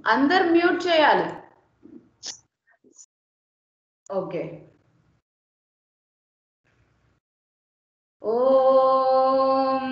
అందరు మ్యూట్ చేయాలి ఓకే ఓం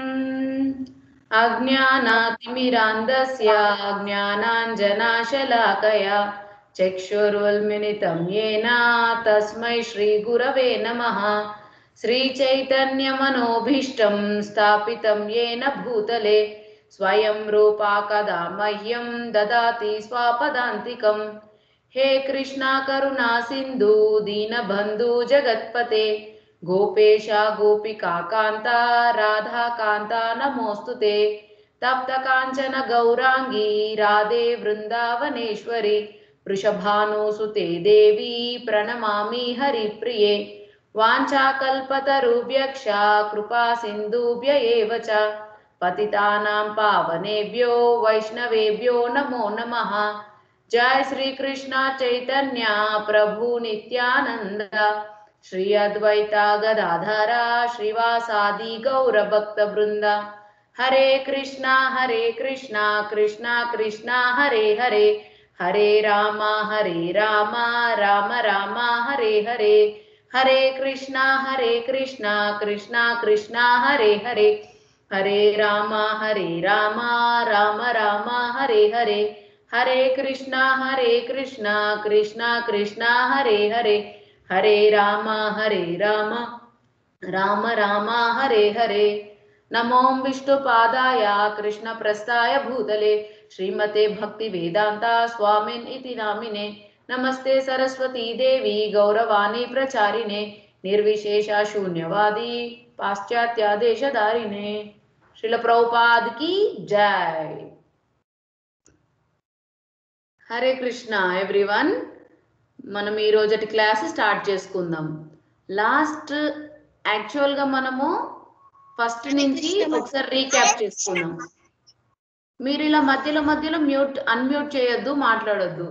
అజ్ఞానాతిమిరాంధస్య జ్ఞానాంజనాశలాకయ చక్షురుల్మిళితం येन తస్మై శ్రీగురవే నమః శ్రీచైతన్యమనోభీష్టం స్థాపితం येन భూతలే స్వయం రూపా కదా మహ్యం దదాతి స్వాపదాంతికం హే కృష్ణ కరుణా సింధు దీనబంధు జగత్పతే గోపేశ గోపికా కాంత రాధా కాంత నమోస్తుతే తప్త కాంచన గౌరాంగీ రాధే వృందావనేశ్వరి వృషభానుసుతే దేవి ప్రణమామి హరిప్రియే వాంఛాకల్పతరుభ్యక్ష కృపా సింధుభ్య ఏవ చ పతితానాం పావనేభ్యో వైష్ణవేభ్యో నమో నమః జయ శ్రీకృష్ణ చైతన్య ప్రభు నిత్యానంద శ్రీ అద్వైత గదాధర శ్రీవాసాది గౌర భక్త బృంద హరే కృష్ణ హరే కృష్ణ కృష్ణ కృష్ణ హరే హరే హరే రామ హరే రామ రామ రామ హరే హరే హరే కృష్ణ హరే కృష్ణ కృష్ణ కృష్ణ హరే హరే హరే రామ హరే రామ రామ రామ హరే హరే హరే కృష్ణ హరే కృష్ణ కృష్ణ కృష్ణ హరే హరే హరే రామ హరే రామ రామ రామ హరే హరే నమో విష్ణుపాదాయ కృష్ణ ప్రస్థాయ భూతలే శ్రీమతే భక్తి వేదాంత స్వామిన్ ఇతి నామినే నమస్తే సరస్వతీ దేవి గౌరవాణి ప్రచారిణే నిర్విశేష శూన్యవాది పాశ్చాత్య దేశధారిణే శ్రీల ప్రభుపాద్ కి జై హరే కృష్ణ ఎవ్రీవన్ మనం ఈ రోజటి క్లాస్ స్టార్ట్ చేసుకుందాం లాస్ట్ యాక్చువల్గా మనము ఫస్ట్ నుంచి ఒకసారి రీక్యాప్ చేసుకున్నాం మీరు ఇలా మధ్యలో మధ్యలో మ్యూట్ అన్మ్యూట్ చేయొద్దు మాట్లాడొద్దు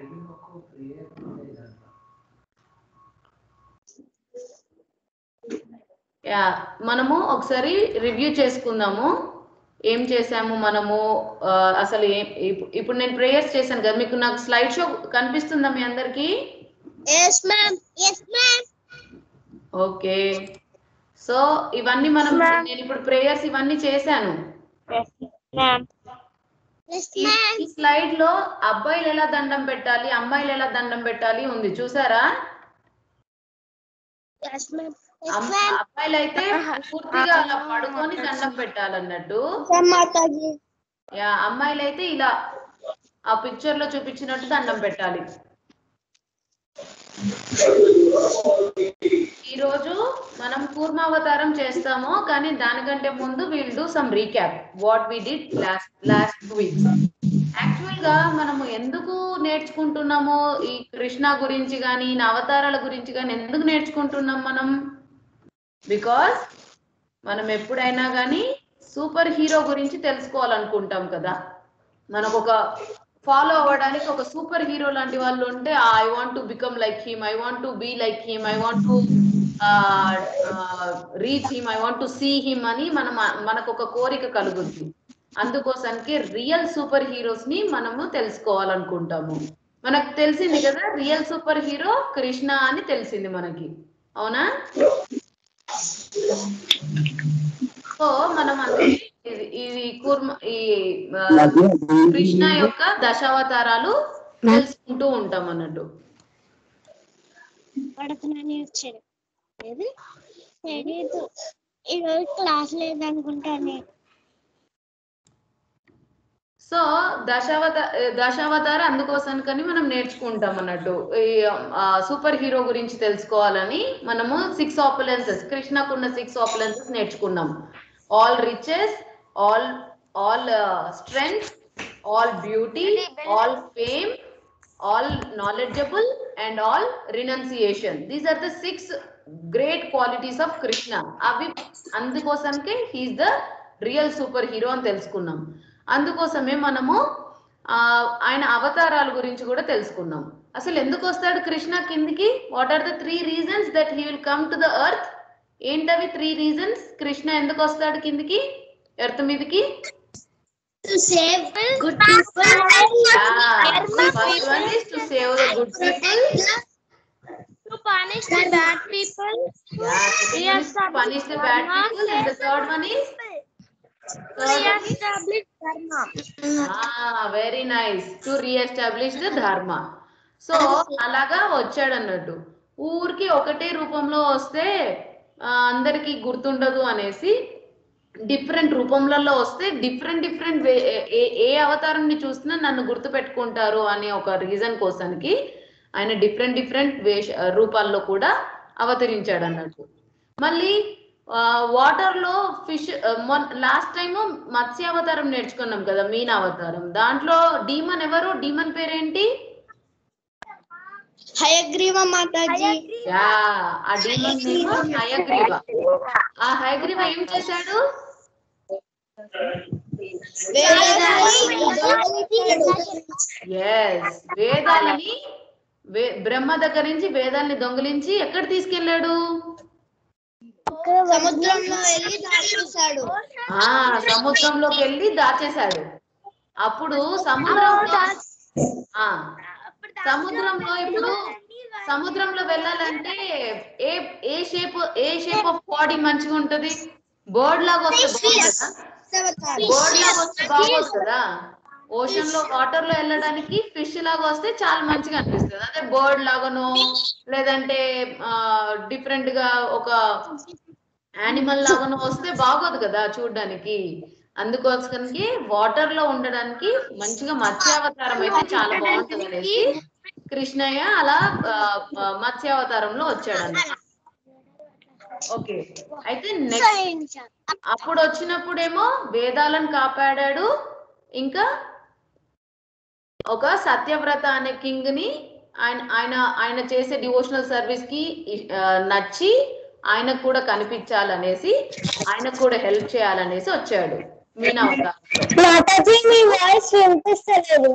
యా మనము ఒకసారి రివ్యూ చేసుకుందాము ఏం చేసాము మనము ఆ, అసలు ఏం ఇప్పు- ఇప్పుడు నేను ప్రేయర్స్ చేశాను కదా మీకు నాకు స్లైడ్ షో కనిపిస్తుందా మీ అందరికి Yes, ma'am. Yes, ma'am. Okay so ఇవన్నీ మనం Ma'am. నేను ఇప్పుడు ప్రేయర్స్ ఇవన్నీ చేశాను Yes, ma'am. Yes, ఈ- ma'am. ఈ స్లైడ్ లో అబ్బాయిలు ఎలా దండం పెట్టాలి అమ్మాయిలు ఎలా దండం పెట్టాలి ఉంది చూసారా Yes, ma'am. Yes, అమ్- ma'am. అబ్బాయిలు అయితే పూర్తిగా అలా పడుకొని దండం పెట్టాలన్నట్టు Jai Mataji. యా అమ్మాయిలు అయితే ఇలా ఆ పిక్చర్ లో చూపించినట్టు దండం పెట్టాలి ఈ రోజు మనం కూర్మావతారం చేస్తాము కానీ దానికంటే ముందు will do some recap what we did last last weeks actual గా మనము ఎందుకు నేర్చుకుంటున్నామో ఈ కృష్ణ గురించి కానీ అవతారాల గురించి కానీ ఎందుకు నేర్చుకుంటున్నాం మనం బికాస్ మనం ఎప్పుడైనా కానీ సూపర్ హీరో గురించి తెలుసుకోవాలనుకుంటాం కదా మనకు ఒక ఫాలో అవ్వడానికి ఒక సూపర్ హీరో లాంటి వాళ్ళు ఉంటే I want to become like him I want to be like him I want to reach him I want to see him అని మనం మనకు ఒక కోరిక కలుగుద్ది అందుకోసానికి రియల్ సూపర్ హీరోస్ ని మనము తెలుసుకోవాలనుకుంటాము మనకు తెలిసింది కదా రియల్ సూపర్ హీరో కృష్ణ అని తెలిసింది మనకి అవునా సో మనం అందుకే ఇది ఇది కూర్మ ఈ ఆ, కృష్ణ యొక్క దశావతారాలు తెలుసుకుంటూ ఉంటాం అన్నట్టు పడుతున్నాను వచ్చాడు లేదు తెలీదు ఈరోజు క్లాస్ లేదనుకుంటాను సో దశావత దశావతార అందుకోసానికని మనం నేర్చుకుంటాం అన్నట్టు ఈ సూపర్ హీరో గురించి తెలుసుకోవాలని మనము సిక్స్ ఆపులెన్సెస్ కృష్ణకున్న సిక్స్ ఆపులెన్సెస్ నేర్చుకున్నాం all riches all all strength all beauty all fame all knowledgeable and all renunciation these are the six great qualities of Krishna అవి అందుకోసంకే he's the real super hero అని తెలుసుకున్నాం అందుకోసమే మనము ఆ, ఆయన అవతారాల గురించి కూడా తెలుసుకున్నాం అసలు ఎందుకు వస్తాడు కృష్ణ కిందికి what are the three reasons that he will come to the earth ఏంటవి త్రీ రీజన్స్ కృష్ణ ఎందుకు వస్తాడు కిందికి ఎర్త్ మీదకి to save good people. Yeah. First one is to save the good people. To punish the bad people. Yeah. Second one is to punish the bad people. And the third one is? Third one is? Re-establish dharma. Ah, very nice. To re-establish the dharma. So అలాగా వచ్చాడు అన్నట్టు ఊరికి ఒకటే రూపంలో వస్తే ఆ, అందరికీ గుర్తుండదు అనేసి డిఫరెంట్ రూపంలలో వస్తే డిఫరెంట్ డిఫరెంట్ వే ఏ ఏ అవతారాన్ని చూసినా నన్ను గుర్తు పెట్టుకుంటారు అనే ఒక రీజన్ కోసానికి ఆయన డిఫరెంట్ డిఫరెంట్ వేష రూపాల్లో కూడా అవతరించాడు అన్నట్టు మళ్ళీ వాటర్ లో ఫిష్ లాస్ట్ టైం మత్స్యావతారం నేర్చుకున్నాం కదా మీన్ అవతారం దాంట్లో డీమన్ ఎవరు డీమన్ పేరేంటి హయగ్రీవ మాతాజీ యా ఆ డీమన్ నేమ్ హయగ్రీవ ఆ హయగ్రీవ ఏం చేశాడు ఎస్ వేదాలని వే- బ్రహ్మ దగ్గర నుంచి వేదాల్ని దొంగిలించి ఎక్కడ తీసుకెళ్ళాడు సముద్రంలో వెళ్ళి దాచేశాడు ఆ సముద్రంలోకి వెళ్ళి దాచేశాడు అప్పుడు సముద్రంలో ఆ సముద్రంలో ఇప్పుడు సముద్రంలో వెళ్ళాలంటే a a shape a shape of body మంచిగా ఉంటది బర్డ్ లాగా వస్తే బాగుంటుందా బర్డ్ లాగా వస్తే బాగోదు కదా ఓషన్ లో వాటర్ లో వెళ్ళడానికి ఫిష్ లాగా వస్తే చాలా మంచిగా అనిపిస్తుంది అదే బర్డ్ లాగానో లేదంటే డిఫరెంట్ గా ఒక యానిమల్ లాగానో వస్తే బాగోదు కదా చూడడానికి అందుకోసనికి వాటర్ లో ఉండడానికి మంచిగా మత్స్యావతారం అయితే చాలా బాగుంటుంది అనేసి కృష్ణయ్య అలా ఆ, ఆ, మత్స్యావతారంలో వచ్చాడు అన్నమాట ఓకే అయితే నెక్స్ట్ అప్పుడు వచ్చినప్పుడేమో వేదాలను కాపాడాడు ఇంకా ఒక సత్యవ్రత అనే కింగ్ ని ఆయన ఆయన ఆయన చేసే డివోషనల్ సర్వీస్ కి ఆ, నచ్చి ఆయనకు కూడా కనిపించాలనేసి ఆయనకు కూడా హెల్ప్ చేయాలనేసి వచ్చాడు మీనా అవతారంలో మాతాజీ మీ వాయిస్ వినిపిస్తలేదు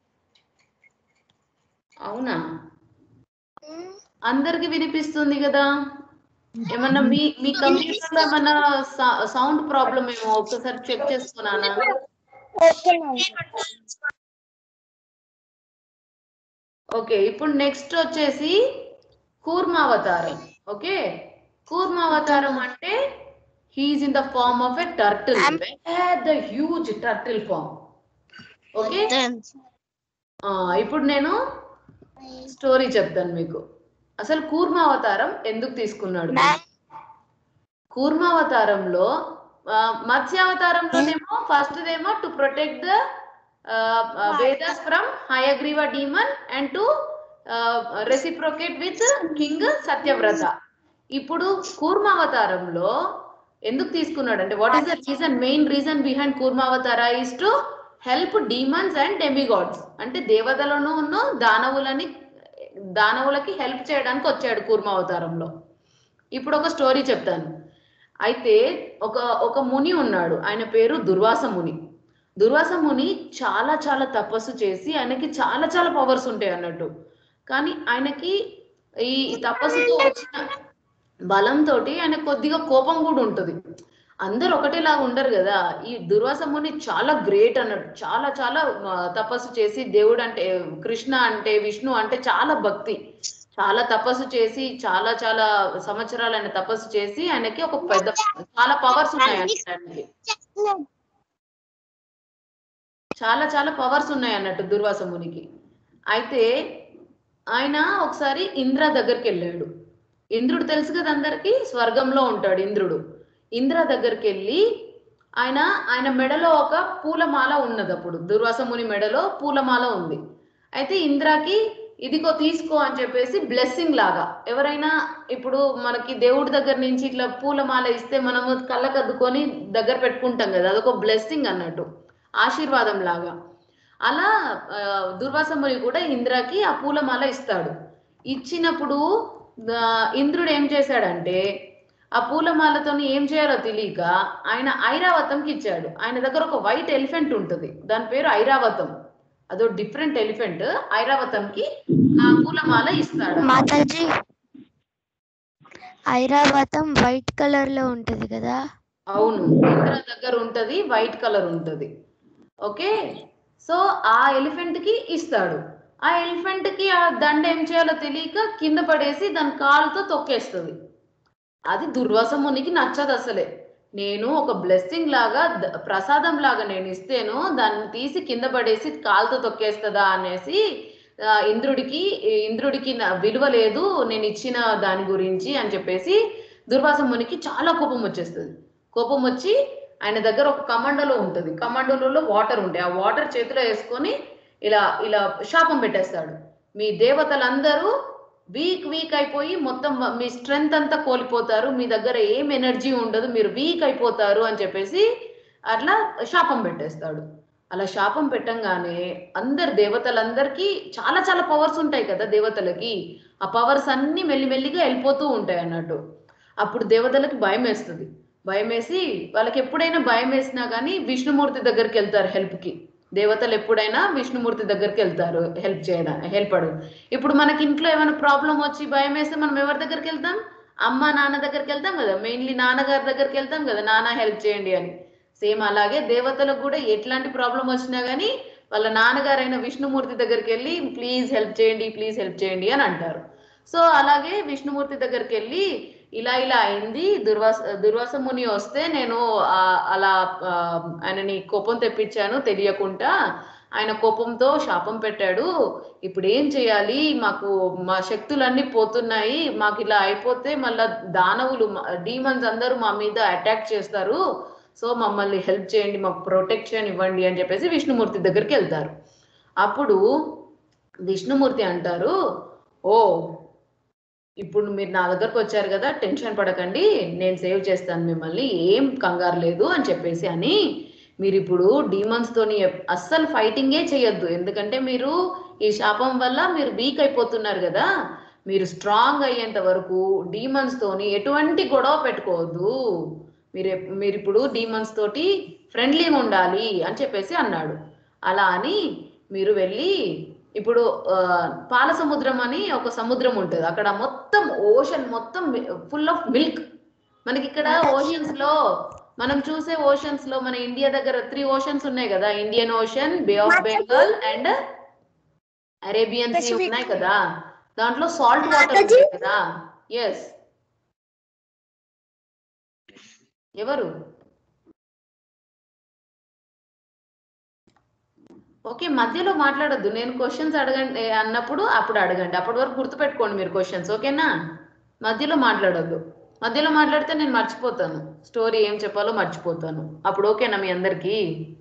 అవునా అందరికి వినిపిస్తుంది కదా ఏమన్నా మీ మీ కంప్యూటర్ లో ఏమన్నా సౌండ్ ప్రాబ్లం ఏమో ఒకసారి చెక్ చేసుకున్నానా ఓకే ఓకే ఇప్పుడు నెక్స్ట్ వచ్చేసి కూర్మావతారం ఓకే కూర్మావతారం అంటే he's in the form of a turtle the huge turtle form okay ఇప్పుడు నేను స్టోరీ చెప్తాను మీకు అసలు కూర్మావతారం ఎందుకు తీసుకున్నాడు కూర్మావతారంలో ఆ, మత్స్యావతారంలోనేమో ఫస్ట్ ఏమో to protect the Vedas from Hayagriva demon and to reciprocate with king Satyavrata ఇప్పుడు కూర్మావతారంలో ఎందుకు తీసుకున్నాడు అంటే what is the reason main reason behind Kurmavatara is to help demons and demigods అంటే దేవతలను ఉన్న దానవులని దానవులకి హెల్ప్ చేయడానికి వచ్చాడు కూర్మావతారంలో ఇప్పుడు ఒక స్టోరీ చెప్తాను అయితే ఒక ఒక ముని ఉన్నాడు ఆయన పేరు దుర్వాస ముని దుర్వాస ముని చాలా చాలా తపస్సు చేసి ఆయనకి చాలా చాలా పవర్స్ ఉంటాయి అన్నట్టు కానీ ఆయనకి ఈ తపస్సుతో వచ్చిన బలంతో ఆయన కొద్దిగా కోపం కూడా ఉంటుంది అందరు ఒకటేలాగా ఉండరు కదా ఈ దుర్వాస ముని చాలా గ్రేట్ అన్నట్టు చాలా చాలా ఆ, తపస్సు చేసి దేవుడు అంటే కృష్ణ అంటే విష్ణు అంటే చాలా భక్తి చాలా తపస్సు చేసి చాలా చాలా సంవత్సరాలు ఆయన తపస్సు చేసి ఆయనకి ఒక పెద్ద చాలా పవర్స్ ఉన్నాయి ఆయనకి చాలా చాలా పవర్స్ ఉన్నాయి అన్నట్టు దుర్వాస మునికి అయితే ఆయన ఒకసారి ఇంద్ర దగ్గరికి వెళ్ళాడు ఇంద్రుడు తెలుసు కదా అందరికి స్వర్గంలో ఉంటాడు ఇంద్రుడు ఇంద్ర దగ్గరికి వెళ్ళి ఆయన ఆయన మెడలో ఒక పూలమాల ఉన్నది అప్పుడు దుర్వాస ముని మెడలో పూలమాల ఉంది అయితే ఇంద్రాకి ఇదిగో తీసుకో అని చెప్పేసి బ్లెస్సింగ్ లాగా ఎవరైనా ఇప్పుడు మనకి దేవుడి దగ్గర నుంచి ఇట్లా పూలమాల ఇస్తే మనము కళ్ళకద్దుకొని దగ్గర పెట్టుకుంటాం కదా అదొక బ్లెస్సింగ్ అన్నట్టు ఆశీర్వాదం లాగా అలా ఆ, దుర్వాసముని కూడా ఇంద్రకి ఆ పూలమాల ఇస్తాడు ఇచ్చినప్పుడు ఆ, ఇంద్రుడు ఏం చేశాడంటే ఆ పూలమాలతో ఏం చేయాలో తెలియక ఆయన ఐరావతంకి ఇచ్చాడు ఆయన దగ్గర ఒక వైట్ ఎలిఫెంట్ ఉంటుంది దాని పేరు ఐరావతం అదో డిఫరెంట్ ఎలిఫెంట్ ఐరావతంకి ఆ పూలమాల ఇస్తాడు మాతాజీ ఐరావతం వైట్ కలర్ లో ఉంటది కదా అవును ఇంద్ర దగ్గర ఉంటది వైట్ కలర్ ఉంటది ఓకే సో ఆ ఎలిఫెంట్ కి ఇస్తాడు ఆ ఎలిఫెంట్ కి ఆ దండ ఏం చేయాలో తెలియక కింద పడేసి దాని కాలుతో తొక్కేస్తుంది అది దుర్వాస మునికి నచ్చదు అసలే నేను ఒక బ్లెస్సింగ్ లాగా ద- ప్రసాదం లాగా నేను ఇస్తేను దాన్ని తీసి కింద పడేసి కాలుతో తొక్కేస్తుందా అనేసి ఆ, ఇంద్రుడికి ఇంద్రుడికి నా విలువ లేదు నేను ఇచ్చిన దాని గురించి అని చెప్పేసి దుర్వాస మునికి చాలా కోపం వచ్చేస్తుంది కోపం వచ్చి ఆయన దగ్గర ఒక కమండలో ఉంటుంది కమండలలో వాటర్ ఉంటాయి ఆ వాటర్ చేతిలో వేసుకొని ఇలా ఇలా శాపం పెట్టేస్తాడు మీ దేవతలందరూ వీక్ వీక్ అయిపోయి మొత్తం మీ స్ట్రెంగ్త్ అంతా కోల్పోతారు మీ దగ్గర ఏం ఎనర్జీ ఉండదు మీరు వీక్ అయిపోతారు అని చెప్పేసి అట్లా శాపం పెట్టేస్తాడు అలా శాపం పెట్టంగానే అందరు దేవతలందరికీ చాలా చాలా పవర్స్ ఉంటాయి కదా దేవతలకి ఆ పవర్స్ అన్ని మెల్లిమెల్లిగా వెళ్ళిపోతూ ఉంటాయి అన్నట్టు అప్పుడు దేవతలకి భయం వేస్తుంది భయం వేసి వాళ్ళకి ఎప్పుడైనా భయం వేసినా కానీ విష్ణుమూర్తి దగ్గరికి వెళ్తారు హెల్ప్కి దేవతలు ఎప్పుడైనా విష్ణుమూర్తి దగ్గరికి వెళ్తారు హెల్ప్ చేయడానికి హెల్ప్ అడుగు ఇప్పుడు మనకి ఇంట్లో ఏమైనా ప్రాబ్లం వచ్చి భయం వేస్తే మనం ఎవరి దగ్గరికి వెళ్తాం అమ్మ నాన్న దగ్గరికి వెళ్తాం కదా మెయిన్లీ నాన్నగారి దగ్గరికి వెళ్తాం కదా నాన్న హెల్ప్ చేయండి అని సేమ్ అలాగే దేవతలకు కూడా ఎట్లాంటి ప్రాబ్లం వచ్చినా కానీ వాళ్ళ నాన్నగారైన విష్ణుమూర్తి దగ్గరికి వెళ్ళి ప్లీజ్ హెల్ప్ చేయండి ప్లీజ్ హెల్ప్ చేయండి అని అంటారు సో అలాగే విష్ణుమూర్తి దగ్గరికి వెళ్ళి ఇలా ఇలా అయింది దుర్వాస దుర్వాస ముని వస్తే నేను ఆ, అలా ఆ, ఆయనని కోపం తెప్పించాను తెలియకుండా ఆయన కోపంతో శాపం పెట్టాడు ఇప్పుడు ఏం చేయాలి మాకు మా శక్తులన్నీ పోతున్నాయి మాకు ఇలా అయిపోతే మళ్ళా దానవులు డీమన్స్ అందరూ మా మీద అటాక్ చేస్తారు సో మమ్మల్ని హెల్ప్ చేయండి మాకు ప్రొటెక్షన్ ఇవ్వండి అని చెప్పేసి విష్ణుమూర్తి దగ్గరికి వెళ్తారు అప్పుడు విష్ణుమూర్తి అంటారు ఓ ఇప్పుడు మీరు నా దగ్గరకు వచ్చారు కదా టెన్షన్ పడకండి నేను సేవ్ చేస్తాను మిమ్మల్ని ఏం కంగారు లేదు అని చెప్పేసి అని మీరు ఇప్పుడు డీమన్స్ తోని ఎప్- అస్సలు ఫైటింగే చేయొద్దు ఎందుకంటే మీరు ఈ శాపం వల్ల మీరు వీక్ అయిపోతున్నారు కదా మీరు స్ట్రాంగ్ అయ్యేంత వరకు డీమన్స్ తోని ఎటువంటి గొడవ పెట్టుకోవద్దు మీరు ఎప్- మీరు ఇప్పుడు డీమన్స్ తోటి ఫ్రెండ్లీగా ఉండాలి అని చెప్పేసి అన్నాడు అలా అని మీరు వెళ్ళి ఇప్పుడు ఆ, పాల సముద్రం అని ఒక సముద్రం ఉంటుంది అక్కడ మొత్తం ఓషన్ మొత్తం ఫుల్ ఆఫ్ మిల్క్ మనకి ఇక్కడ ఓషన్స్ లో మనం చూసే ఓషన్స్ లో మన ఇండియా దగ్గర త్రీ ఓషన్స్ ఉన్నాయి కదా Indian ocean bay of Bengal and Arabian sea Pacific. ఉన్నాయి కదా దాంట్లో సాల్ట్ వాటర్ మాతాజీ? ఉంటాయి కదా ఎస్ ఎవరు ఓకే మధ్యలో మాట్లాడొద్దు నేను క్వశ్చన్స్ అడగండి అన్నప్పుడు అప్పుడు అడగండి అప్పటి వరకు గుర్తుపెట్టుకోండి మీరు క్వశ్చన్స్ ఓకేనా మధ్యలో మాట్లాడొద్దు మధ్యలో మాట్లాడితే నేను మర్చిపోతాను స్టోరీ ఏం చెప్పాలో మర్చిపోతాను అప్పుడు ఓకేనా మీ అందరికీ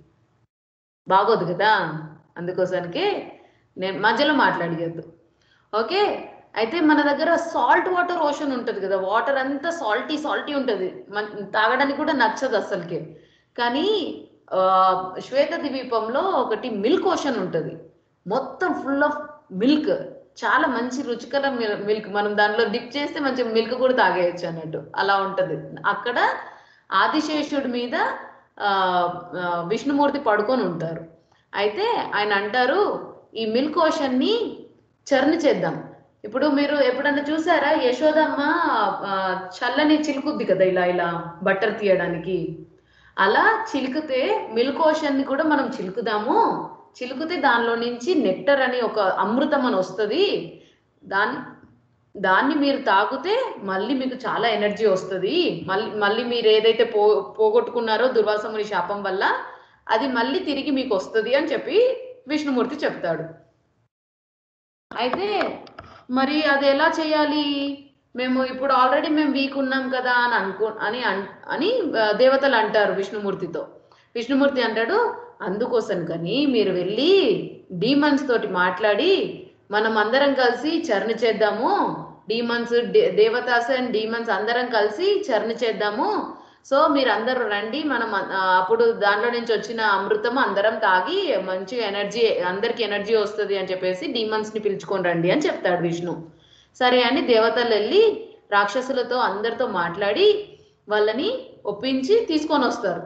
బాగోదు కదా అందుకోసానికి నేను మధ్యలో మాట్లాడియద్దు ఓకే అయితే మన దగ్గర సాల్ట్ వాటర్ ఓషన్ ఉంటుంది కదా వాటర్ అంతా సాల్టీ సాల్టీ ఉంటుంది మన తాగడానికి కూడా నచ్చదు అసలుకి కానీ ఆ, శ్వేత ద్వీపంలో ఒకటి మిల్క్ ఓషన్ ఉంటుంది మొత్తం ఫుల్ ఆఫ్ మిల్క్ చాలా మంచి రుచికర మిల్క్ మనం దాంట్లో డిప్ చేస్తే మంచి మిల్క్ కూడా తాగేయచ్చు అన్నట్టు అలా ఉంటది అక్కడ ఆదిశేషుడి మీద ఆ, ఆ, విష్ణుమూర్తి పడుకొని ఉంటారు అయితే ఆయన అంటారు ఈ మిల్క్ ఓషన్ ని చర్ని చేద్దాం ఇప్పుడు మీరు ఎప్పుడన్నా చూసారా యశోదమ్మ ఆ, చల్లని చిలుకుద్ది కదా ఇలా ఇలా బట్టర్ తీయడానికి అలా చిలుకుతే మిల్క్ ఓషన్ ని కూడా మనం చిలుకుదాము చిలుకుతే దానిలో నుంచి నెక్టర్ అని ఒక అమృతం అని వస్తుంది దాన్ని దాన్ని మీరు తాగితే మళ్ళీ మీకు చాలా ఎనర్జీ వస్తుంది మళ్ళీ మళ్ళీ మీరు ఏదైతే పో పోగొట్టుకున్నారో దుర్వాసముని శాపం వల్ల అది మళ్ళీ తిరిగి మీకు వస్తుంది అని చెప్పి విష్ణుమూర్తి చెప్తాడు అయితే మరి అది ఎలా చేయాలి మేము ఇప్పుడు ఆల్రెడీ మేము వీక్ ఉన్నాం కదా అని అనుకో అని అన్- అని ఆ, దేవతలు అంటారు విష్ణుమూర్తితో విష్ణుమూర్తి అంటాడు అందుకోసం కానీ మీరు వెళ్ళి డీమన్స్ తోటి మాట్లాడి మనం అందరం కలిసి చర్ని చేద్దాము డీమన్స్ దేవతాస్ అండ్ డీమన్స్ అందరం కలిసి చర్ని చేద్దాము సో మీరు అందరూ రండి మనం ఆ, అప్పుడు దాంట్లో నుంచి వచ్చిన అమృతం అందరం తాగి మంచి ఎనర్జీ అందరికి ఎనర్జీ వస్తుంది అని చెప్పేసి డీమన్స్ ని పిలుచుకొని రండి అని చెప్తాడు విష్ణు సరే అని దేవతలు వెళ్ళి రాక్షసులతో అందరితో మాట్లాడి వాళ్ళని ఒప్పించి తీసుకొని వస్తారు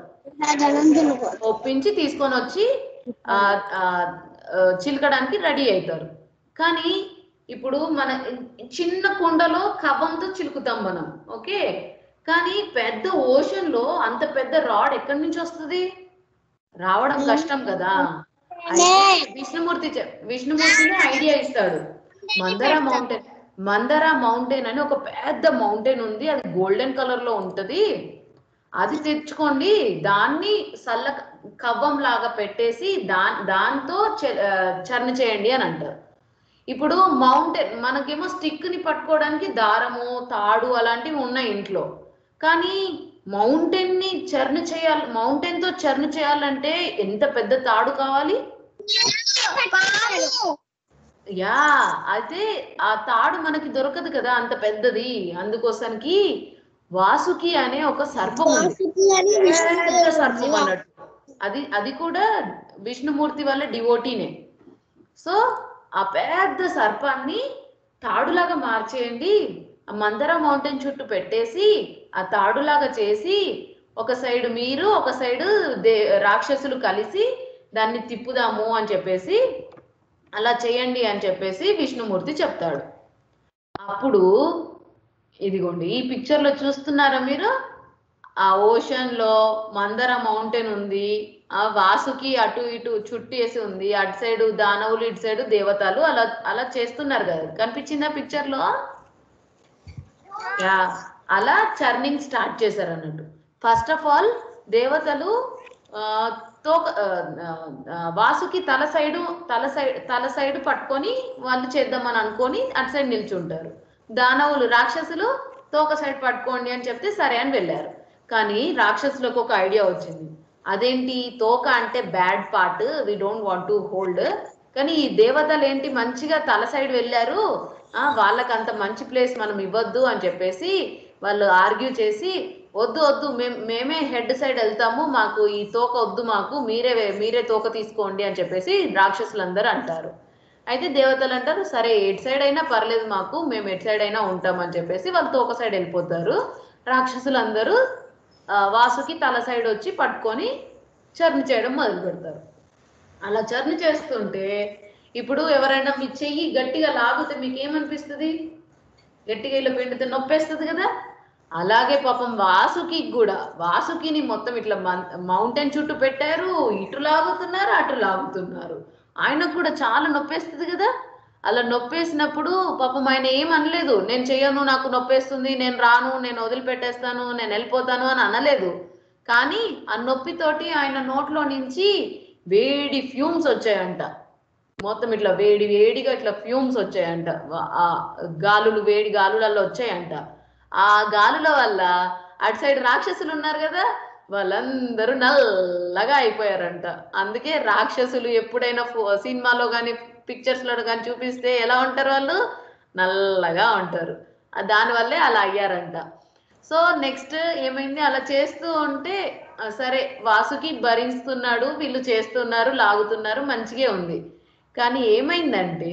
ఒప్పించి తీసుకొని వచ్చి ఆ, ఆ, ఆ, చిలకడానికి రెడీ అవుతారు కానీ ఇప్పుడు మన చిన్న కుండలో కవ్వంతో చిలుకుతాం మనం ఓకే కానీ పెద్ద ఓషన్ లో అంత పెద్ద రాడ్ ఎక్కడి నుంచి వస్తుంది రావడం కష్టం కదా అయితే విష్ణుమూర్తి చె- విష్ణుమూర్తిని ఐడియా ఇస్తాడు మందర మౌంటైన్ మందర మౌంటైన్ అని ఒక పెద్ద మౌంటైన్ ఉంది అది గోల్డెన్ కలర్ లో ఉంటది అది తెచ్చుకోండి దాన్ని సల్ల కవ్వం లాగా పెట్టేసి దా దాంతో చె- ఆ, చర్ణ చేయండి అని అంటారు ఇప్పుడు మౌంటైన్ మనకేమో స్టిక్ ని పట్టుకోవడానికి దారము తాడు అలాంటివి ఉన్నాయి ఇంట్లో కానీ మౌంటైన్ ని చర్ణ చేయాలి మౌంటైన్ తో చర్ణ చేయాలంటే ఎంత పెద్ద తాడు కావాలి యా అయితే ఆ తాడు మనకి దొరకదు కదా అంత పెద్దది అందుకోసానికి వాసుకి అనే ఒక సర్పం ఉంది పెద్ద సర్పం అన్నట్టు అది అది కూడా విష్ణుమూర్తి వల్ల డివోటీనే సో ఆ పెద్ద సర్పాన్ని తాడులాగా మార్చేయండి ఆ మందర మౌంటైన్ చుట్టూ పెట్టేసి ఆ తాడులాగా చేసి ఒక సైడ్ మీరు ఒక సైడ్ దే రాక్షసులు కలిసి దాన్ని తిప్పుదాము అని చెప్పేసి అలా చేయండి అని చెప్పేసి విష్ణుమూర్తి చెప్తాడు అప్పుడు ఇదిగోండి ఈ పిక్చర్ లో చూస్తున్నారా మీరు ఆ ఓషన్ లో మందర మౌంటైన్ ఉంది ఆ వాసుకి అటు ఇటు చుట్టేసి ఉంది అటు సైడ్ దానవులు ఇటు సైడ్ దేవతలు అలా అలా చేస్తున్నారు కదా కనిపించిందా పిక్చర్ లో యా అలా చర్నింగ్ స్టార్ట్ చేశారు అన్నట్టు ఫస్ట్ ఆఫ్ ఆల్ దేవతలు ఆ, తోక ఆ, ఆ, వాసుకి తల సైడు తల సైడ్ తల సైడ్ పట్టుకొని వాళ్ళు చేద్దామని అనుకొని అటు సైడ్ నిల్చుంటారు దానవులు రాక్షసులు తోక సైడ్ పట్టుకోండి అని చెప్తే సరే అని వెళ్ళారు కానీ రాక్షసులకు ఒక ఐడియా వచ్చింది అదేంటి తోక అంటే bad part we don't want to hold కానీ ఈ దేవతలు ఏంటి మంచిగా తల సైడ్ వెళ్ళారు ఆ వాళ్ళకి అంత మంచి ప్లేస్ మనం ఇవ్వద్దు అని చెప్పేసి వాళ్ళు ఆర్గ్యూ చేసి వద్దు వద్దు మేం మేమే హెడ్ సైడ్ వెళ్తాము మాకు ఈ తోక వద్దు మాకు మీరే వే- మీరే తోక తీసుకోండి అని చెప్పేసి రాక్షసులందరూ అంటారు అయితే దేవతలు అంటారు సరే ఎటు సైడ్ అయినా పర్లేదు మాకు మేము ఎటు సైడ్ అయినా ఉంటాం అని చెప్పేసి వాళ్ళు తోక సైడ్ వెళ్ళిపోతారు రాక్షసులందరూ ఆ, వాసుకి తల సైడ్ వచ్చి పట్టుకొని చర్ని చేయడం మొదలు పెడతారు అలా చర్ని చేస్తుంటే ఇప్పుడు ఎవరైనా మీ చెయ్యి గట్టిగా లాగితే మీకు ఏమనిపిస్తుంది గట్టిగా ఇలా పిండితే నొప్పేస్తుంది కదా అలాగే పాపం వాసుకి కూడా వాసుకిని మొత్తం ఇట్లా మౌంటైన్ చుట్టూ పెట్టారు ఇటు లాగుతున్నారు అటు లాగుతున్నారు ఆయనకు కూడా చాలా నొప్పేస్తుంది కదా అలా నొప్పేసినప్పుడు పాపం ఆయన ఏం అనలేదు నేను చెయ్యను నాకు నొప్పేస్తుంది నేను రాను నేను వదిలిపెట్టేస్తాను నేను వెళ్ళిపోతాను అని అనలేదు కానీ ఆ నొప్పితోటి ఆయన నోట్లో నుంచి వేడి ఫ్యూమ్స్ వచ్చాయంట మొత్తం ఇట్లా వేడి వేడిగా ఇట్లా ఫ్యూమ్స్ వచ్చాయంట వా- ఆ గాలులు వేడి గాలులలో వచ్చాయంట ఆ గాలుల వల్ల అటు సైడ్ రాక్షసులు ఉన్నారు కదా వాళ్ళందరూ నల్లగా అయిపోయారంట అందుకే రాక్షసులు ఎప్పుడైనా ఫో- సినిమాలో కానీ పిక్చర్స్ లో కానీ చూపిస్తే ఎలా ఉంటారు వాళ్ళు నల్లగా ఉంటారు ఆ దానివల్లే అలా అయ్యారంట సో నెక్స్ట్ ఏమైంది అలా చేస్తూ ఉంటే ఆ, సరే వాసుకి భరిస్తున్నాడు వీళ్ళు చేస్తున్నారు లాగుతున్నారు మంచిగే ఉంది కానీ ఏమైందంటే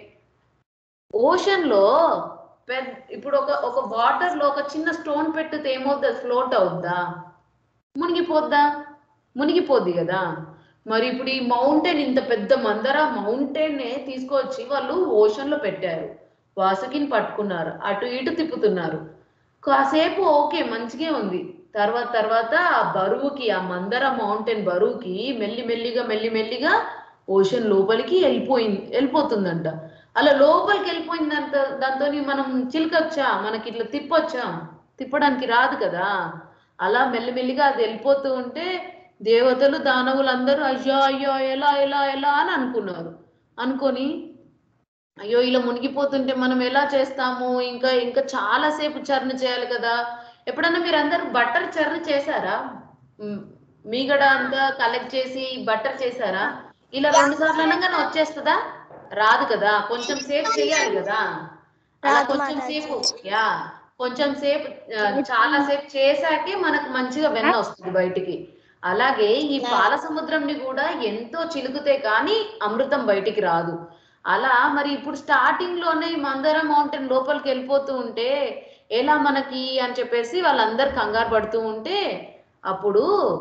ఓషన్ లో పెద్ద ఇప్పుడు ఒక ఒక వాటర్ లో ఒక చిన్న స్టోన్ పెట్టితే ఏమవుద్ది ఫ్లోట్ అవుద్దా మునిగిపోద్దా మునిగిపోద్ది కదా మరి ఇప్పుడు ఈ మౌంటైన్ ఇంత పెద్ద మందర మౌంటైన్ నే తీసుకొచ్చి వాళ్ళు ఓషన్ లో పెట్టారు వాసుకిని పట్టుకున్నారు అటు ఇటు తిప్పుతున్నారు కాసేపు ఓకే మంచిగే ఉంది తర్వాత తర్వాత ఆ బరువుకి ఆ మందర మౌంటైన్ బరువుకి మెల్లి మెల్లిగా మెల్లి మెల్లిగా ఓషన్ లోపలికి వెళ్ళిపోయింది వెళ్ళిపోతుందంట అలా లోపలికి వెళ్ళిపోయిందంత దాంతో మనం చిలకొచ్చా మనకి ఇట్లా తిప్పొచ్చా తిప్పడానికి రాదు కదా అలా మెల్లిమెల్లిగా అది వెళ్ళిపోతూ ఉంటే దేవతలు దానవులు అందరూ అయ్యో అయ్యో ఎలా ఎలా ఎలా అని అనుకున్నారు అనుకొని అయ్యో ఇలా మునిగిపోతుంటే మనం ఎలా చేస్తాము ఇంకా ఇంకా చాలా సేపు చర్ణ చేయాలి కదా ఎప్పుడన్నా మీరు అందరూ బట్టర్ చర్ణ చేశారా మ్, మీగడ అంతా కలెక్ట్ చేసి బట్టర్ చేశారా ఇలా రెండు సార్లు అనగానే వచ్చేస్తుందా రాదు కదా కొంచెం సేపు చేయాలి కదా అలా రాదు కొంచెం మాతాజీ. సేపు యా కొంచెం సేపు ఆ, చాలా సేపు చేశాకే మనకు మంచిగా వెన్న వస్తుంది బయటికి అలాగే ఈ పాల సముద్రంని కూడా ఎంతో చిలుకుతే కానీ అమృతం బయటికి రాదు అలా మరి ఇప్పుడు స్టార్టింగ్ లోనే ఈ మందర మౌంటైన్ లోపలికి వెళ్ళిపోతూ ఉంటే ఎలా మనకి అని చెప్పేసి వాళ్ళందరు కంగారు పడుతూ ఉంటే అప్పుడు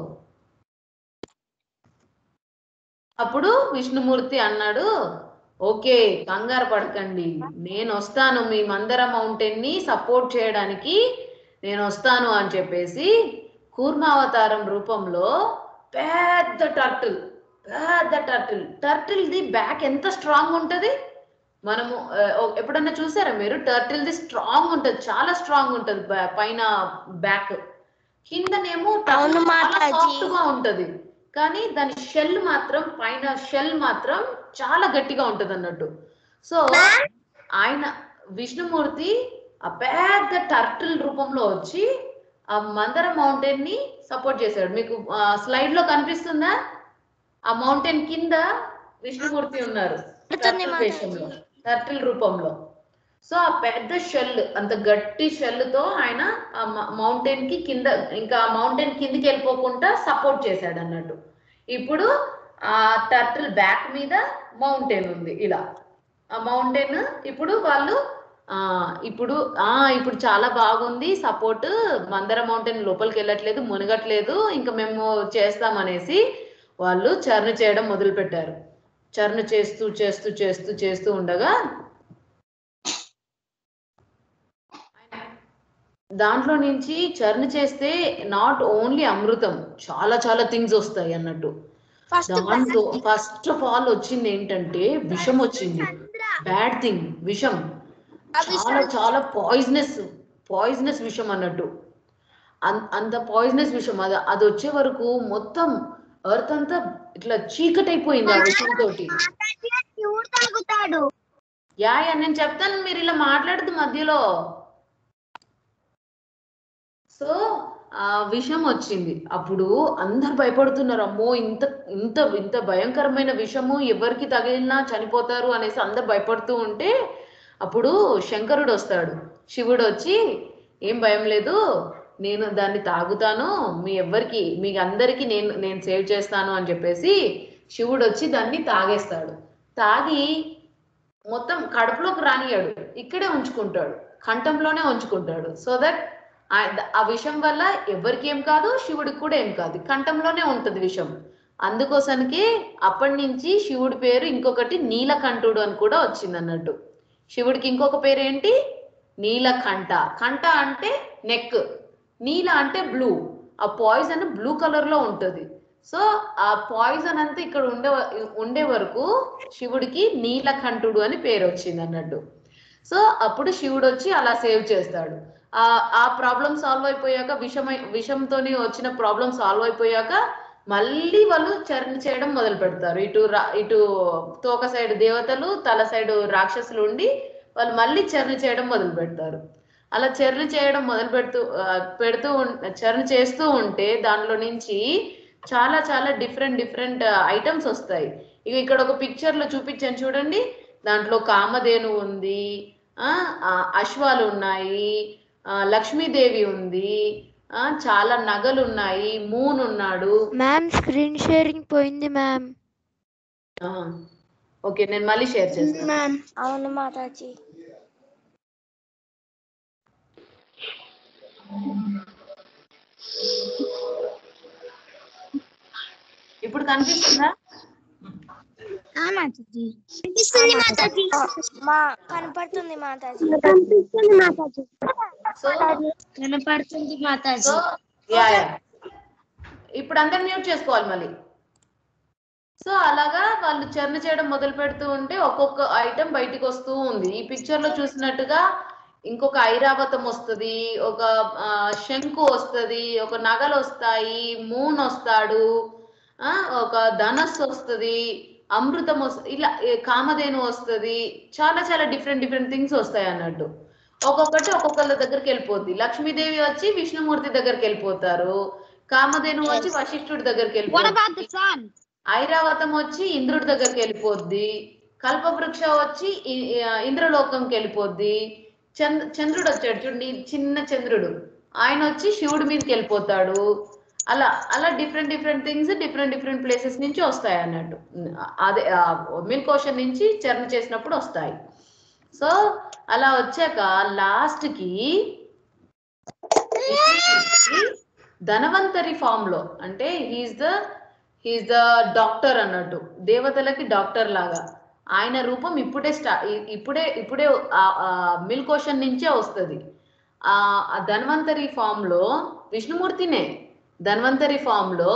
అప్పుడు విష్ణుమూర్తి అన్నాడు ఓకే కంగారు పడకండి నేను వస్తాను మీ మందర మౌంటైన్ ని సపోర్ట్ చేయడానికి నేను వస్తాను అని చెప్పేసి కూర్మావతారం రూపంలో పెద్ద టర్టిల్ పెద్ద టర్టిల్ టర్టిల్ ది బ్యాక్ ఎంత స్ట్రాంగ్ ఉంటది మనము ఆ, ఓ- ఎప్పుడన్నా చూసారా మీరు టర్టిల్ ది స్ట్రాంగ్ ఉంటది చాలా స్ట్రాంగ్ ఉంటది బా- పైన బ్యాక్ కిందనేమో అవును చాలా మాతాజీ. సాఫ్ట్ గా ఉంటది కానీ దాని షెల్ మాత్రం పైన షెల్ మాత్రం చాలా గట్టిగా ఉంటది అన్నట్టు సో ఆయన విష్ణుమూర్తి ఆ పెద్ద టర్టిల్ రూపంలో వచ్చి ఆ మందర మౌంటైన్ ని సపోర్ట్ చేశాడు మీకు స్లైడ్ లో కనిపిస్తుందా ఆ మౌంటైన్ కింద విష్ణుమూర్తి ఉన్నారు కనపడుతుంది టర్టిల్ వేషంలో మాతాజీ. టర్టిల్ రూపంలో సో ఆ పెద్ద షెల్ అంత గట్టి షెల్ తో ఆయన ఆ మౌంటైన్ కి కింద ఇంకా ఆ మౌంటైన్ కిందికి వెళ్ళిపోకుండా సపోర్ట్ చేశాడు అన్నట్టు ఇప్పుడు ఆ టర్టిల్ బ్యాక్ మీద మౌంటైన్ ఉంది ఇలా ఆ మౌంటైన్ ఇప్పుడు వాళ్ళు ఆ ఇప్పుడు ఆ ఇప్పుడు చాలా బాగుంది సపోర్ట్ మందర మౌంటైన్ లోపలికి వెళ్ళట్లేదు మునగట్లేదు ఇంకా మేము చేస్తామనేసి వాళ్ళు చర్ణ చేయడం మొదలు పెట్టారు చర్ణ చేస్తూ చేస్తూ చేస్తూ చేస్తూ ఉండగా దాంట్లో నుంచి చర్ణ చేస్తే నాట్ ఓన్లీ అమృతం చాలా చాలా థింగ్స్ వస్తాయి అన్నట్టు దాంతో ఫస్ట్ ఆఫ్ ఆల్ వచ్చింది ఏంటంటే విషం వచ్చింది బ్యాడ్ థింగ్ విషం చాలా చాలా పాయిజనస్ పాయిజనస్ విషం అన్నట్టు అన్- అంత పాయిజనస్ విషం అది అది వచ్చే వరకు మొత్తం ఎర్త్ అంతా ఇట్లా చీకటి అయిపోయింది ఆ విషం తోటి శివుడు తాగుతాడు యా యా నేను చెప్తాను మీరు ఇలా మాట్లాడదు మధ్యలో సో ఆ విషం వచ్చింది అప్పుడు అందరు భయపడుతున్నారు అమ్మో ఇంత ఇంత ఇంత భయంకరమైన విషము ఎవరికి తగిలినా చనిపోతారు అనేసి అందరు భయపడుతూ ఉంటే అప్పుడు శంకరుడు వస్తాడు శివుడు వచ్చి ఏం భయం లేదు నేను దాన్ని తాగుతాను మీ ఎవ్వరికి మీ అందరికి నేను నేను సేవ్ చేస్తాను అని చెప్పేసి శివుడు వచ్చి దాన్ని తాగేస్తాడు తాగి మొత్తం కడుపులోకి రానియాడు ఇక్కడే ఉంచుకుంటాడు కంఠంలోనే ఉంచుకుంటాడు సో దట్ ఆ విషం వల్ల ఎవరికి ఏం కాదు శివుడికి కూడా ఏం కాదు కంఠంలోనే ఉంటది విషం అందుకోసానికి అప్పటి నుంచి శివుడి పేరు ఇంకొకటి నీలకంఠుడు అని కూడా వచ్చింది అన్నట్టు శివుడికి ఇంకొక పేరు ఏంటి నీలకంఠ కంఠ అంటే నెక్ నీల అంటే బ్లూ ఆ పాయిజన్ బ్లూ కలర్ లో ఉంటది సో ఆ పాయిజన్ అంతా ఇక్కడ ఉండే ఉండే వరకు శివుడికి నీలకంఠుడు అని పేరు వచ్చింది అన్నట్టు సో అప్పుడు శివుడు వచ్చి అలా సేవ్ చేస్తాడు ఆ ఆ ప్రాబ్లం సాల్వ్ అయిపోయాక విషమై విషంతోని వచ్చిన ప్రాబ్లం సాల్వ్ అయిపోయాక మళ్ళీ వాళ్ళు చరణ చేయడం మొదలు పెడతారు ఇటు రా ఇటు తోక సైడ్ దేవతలు తల సైడ్ రాక్షసులు ఉండి వాళ్ళు మళ్ళీ చరణ చేయడం మొదలు పెడతారు అలా చరణ చేయడం మొదలు పెడుతూ ఆ, పెడుతూ ఉన్- చరణ చేస్తూ ఉంటే దానిలో నుంచి చాలా చాలా డిఫరెంట్ డిఫరెంట్ ఐటమ్స్ వస్తాయి ఇక ఇక్కడ ఒక పిక్చర్ లో చూపించాను చూడండి దాంట్లో కామధేను ఉంది ఆ ఆ, అశ్వాలు ఉన్నాయి ఆ, లక్ష్మీదేవి ఉంది ఆ చాలా నగలు ఉన్నాయి మూన్ ఉన్నాడు మ్యామ్ స్క్రీన్ షేరింగ్ పోయింది మ్యామ్ ఆ, ఓకే నేను మళ్ళీ షేర్ చేస్తాను మ్యామ్ అవును మాతాజీ ఇప్పుడు కనిపిస్తుందా మాతాజీ కనిపిస్తుంది మాతాజీ మా కనపడుతుంది మాతాజీ కనిపిస్తుంది మాతాజీ సో కనపడుతుంది మాతాజీ సో యా యా ఇప్పుడు అందరు మ్యూట్ చేసుకోవాలి మళ్ళీ సో అలాగా వాళ్ళు చర్ణ చేయడం మొదలు పెడుతూ ఉంటే ఒక్కొక్క ఐటెం బయటికి వస్తూ ఉంది ఈ పిక్చర్ లో చూసినట్టుగా ఇంకొక ఐరావతం వస్తుంది ఒక ఆ, శంకు వస్తుంది ఒక నగలు వస్తాయి మూన్ వస్తాడు ఆ ఒక ధనస్సు వస్తుంది అమృతం వస్తుంది ఇలా ఏ, కామధేను వస్తుంది చాలా చాలా డిఫరెంట్ డిఫరెంట్ థింగ్స్ వస్తాయి అన్నట్టు ఒక్కొక్కటి ఒక్కొక్కళ్ళ దగ్గరికి వెళ్ళిపోద్ది లక్ష్మీదేవి వచ్చి విష్ణుమూర్తి దగ్గరికి వెళ్ళిపోతారు కామధేను వచ్చి వశిష్ఠుడి దగ్గరికి వెళ్ళిపోతుంది ఐరావతం వచ్చి ఇంద్రుడి దగ్గరికి వెళ్ళిపోద్ది కల్పవృక్ష వచ్చి ఇ- ఇ- ఇంద్రలోకంకి వెళ్ళిపోద్ది చంద్ర చంద్రుడు వచ్చాడు చూడండి చిన్న చంద్రుడు ఆయన వచ్చి శివుడి మీదకి వెళ్ళిపోతాడు అలా అలా different different things different different places నుంచి వస్తాయి అన్నట్టు అదే మిల్క్ ఓషన్ నుంచి చర్ణ చేసినప్పుడు వస్తాయి సో అలా వచ్చాక లాస్ట్ కి ధనవంతరి ఫామ్ లో అంటే he's the he's the doctor అన్నట్టు దేవతలకి డాక్టర్ లాగా ఆయన రూపం ఇప్పుడే స్టా ఇ- ఇప్పుడే ఇప్పుడే మిల్క్ ఓషన్ నుంచే వస్తుంది ఆ ఆ ధన్వంతరి ఫామ్ లో విష్ణుమూర్తినే ధన్వంతరి ఫామ్ లో